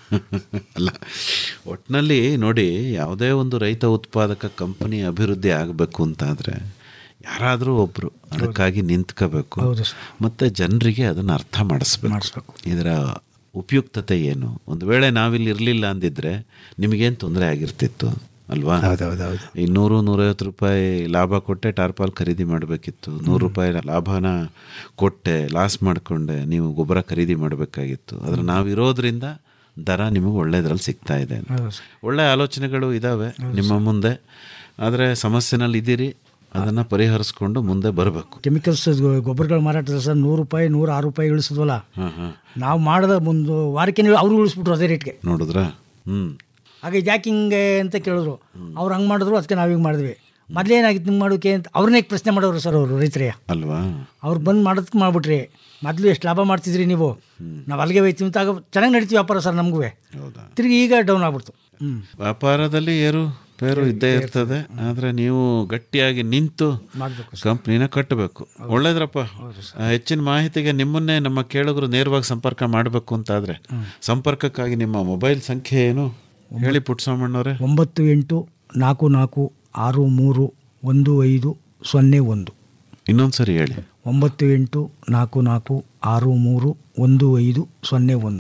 ಅಲ್ಲ ಒಟ್ಟಿನಲ್ಲಿ ನೋಡಿ ಯಾವುದೇ ಒಂದು ರೈತ ಉತ್ಪಾದಕ ಕಂಪನಿ ಅಭಿವೃದ್ಧಿ ಆಗಬೇಕು ಅಂತಾದರೆ ಯಾರಾದರೂ ಒಬ್ಬರು ಅದಕ್ಕಾಗಿ ನಿಂತ್ಕೋಬೇಕು ಹೌದು ಸರ್. ಮತ್ತು ಜನರಿಗೆ ಅದನ್ನು ಅರ್ಥ ಮಾಡಿಸ್ಬೇಕು ಇದರ ಉಪಯುಕ್ತತೆ ಏನು ಒಂದು ವೇಳೆ ನಾವಿಲ್ಲಿ ಇರಲಿಲ್ಲ ಅಂದಿದ್ರೆ ನಿಮಗೇನು ತೊಂದರೆ ಆಗಿರ್ತಿತ್ತು ಅಲ್ವಾ ಹೌದೌದೌದು ಈ ನೂರು ನೂರೈವತ್ತು ರೂಪಾಯಿ ಲಾಭ ಕೊಟ್ಟೆ ಟಾರ್ಪಾಲ್ ಖರೀದಿ ಮಾಡಬೇಕಿತ್ತು ನೂರು ರೂಪಾಯಿ ಲಾಭನ ಕೊಟ್ಟೆ ಲಾಸ್ ಮಾಡಿಕೊಂಡೆ ನೀವು ಗೊಬ್ಬರ ಖರೀದಿ ಮಾಡಬೇಕಾಗಿತ್ತು ಆದರೆ ನಾವಿರೋದ್ರಿಂದ ದರ ನಿಮಗೆ ಒಳ್ಳೆದ್ರಲ್ಲಿ ಸಿಗ್ತಾ ಇದೆ ಅಂತ. ಹೌದು ಸರ್. ಒಳ್ಳೆ ಆಲೋಚನೆಗಳು ಇದ್ದಾವೆ ನಿಮ್ಮ ಮುಂದೆ ಆದರೆ ಸಮಸ್ಯೆನಲ್ಲಿ ಇದ್ದೀರಿ ಅದನ್ನು ಪರಿಹರಿಸ್ಕೊಂಡು ಮುಂದೆ ಬರಬೇಕು ಕೆಮಿಕಲ್ಸ್ ಗೊಬ್ಬರಗಳ ಮಾರಾಟ ಸರ್ ನೂರು ರೂಪಾಯಿ ನೂರ ಆರು ರೂಪಾಯಿ ಇಳಿಸಿದ್ವಲ್ಲ ಹಾಂ ಹಾಂ ನಾವು ಮಾಡಿದ ಒಂದು ವಾರಕ್ಕೆ ನೀವು ಅವರು ಉಳಿಸ್ಬಿಟ್ರು ಅದೇ ರೇಟ್ಗೆ ನೋಡಿದ್ರಾ ಹ್ಞೂ ಹಾಗೆ ಇದ್ಯಾಕೆ ಹಿಂಗೆ ಅಂತ ಕೇಳಿದ್ರು ಅವ್ರು ಹಂಗೆ ಮಾಡಿದ್ರು ಅದಕ್ಕೆ ನಾವು ಹಿಂಗೆ ಮಾಡಿದ್ವಿ ಮೊದಲೇನಾಗಿತ್ತು ಹಿಂಗೆ ಮಾಡೋಕೆ ಅಂತ ಅವ್ರನ್ನೇ ಪ್ರಶ್ನೆ ಮಾಡೋರು ಸರ್ ಅವರು ರೈತರೇ ಅಲ್ವಾ ಅವ್ರು ಬಂದು ಮಾಡೋದಕ್ಕೆ ಮಾಡ್ಬಿಟ್ರಿ ಮೊದಲು ಎಷ್ಟು ಲಾಭ ಮಾಡ್ತಿದ್ರಿ ನೀವು ನಾವು ಅಲ್ಲಿಗೆ ಹೋಯ್ತೀವಿ ಅಂತ ಆಗ ಚೆನ್ನಾಗಿ ನಡೀತೀವಿ ವ್ಯಾಪಾರ ಸರ್ ನಮಗೂ ತಿರುಗಿ ಈಗ ಡೌನ್ ಆಗ್ಬಿಡ್ತು ಹ್ಞೂ ವ್ಯಾಪಾರದಲ್ಲಿ ಏರು ಪೇರು ಇದ್ದೇ ಇರ್ತದೆ ಆದರೆ ನೀವು ಗಟ್ಟಿಯಾಗಿ ನಿಂತು ಮಾಡ್ಬೇಕು ಕಂಪ್ನಿನ ಕಟ್ಟಬೇಕು ಒಳ್ಳೇದ್ರಪ್ಪ ಆ, ಹೆಚ್ಚಿನ ಮಾಹಿತಿಗೆ ನಿಮ್ಮನ್ನೇ ನಮ್ಮ ಕೇಳುಗರು ನೇರವಾಗಿ ಸಂಪರ್ಕ ಮಾಡಬೇಕು ಅಂತಾದರೆ ಸಂಪರ್ಕಕ್ಕಾಗಿ ನಿಮ್ಮ ಮೊಬೈಲ್ ಸಂಖ್ಯೆ ಏನು ಹೇಳಿ ಪುಟ್ಟಸ್ವಾಮಣ್ಣವ್ರೆ ಒಂಬತ್ತು ಎಂಟು ನಾಲ್ಕು ನಾಲ್ಕು ಆರು ಮೂರು ಒಂದು ಐದು ಸೊನ್ನೆ ಒಂದು ಇನ್ನೊಂದು ಸರಿ ಹೇಳಿ ಒಂಬತ್ತು ಎಂಟು ನಾಲ್ಕು ನಾಲ್ಕು ಆರು ಮೂರು ಒಂದು ಐದು ಸೊನ್ನೆ ಒಂದು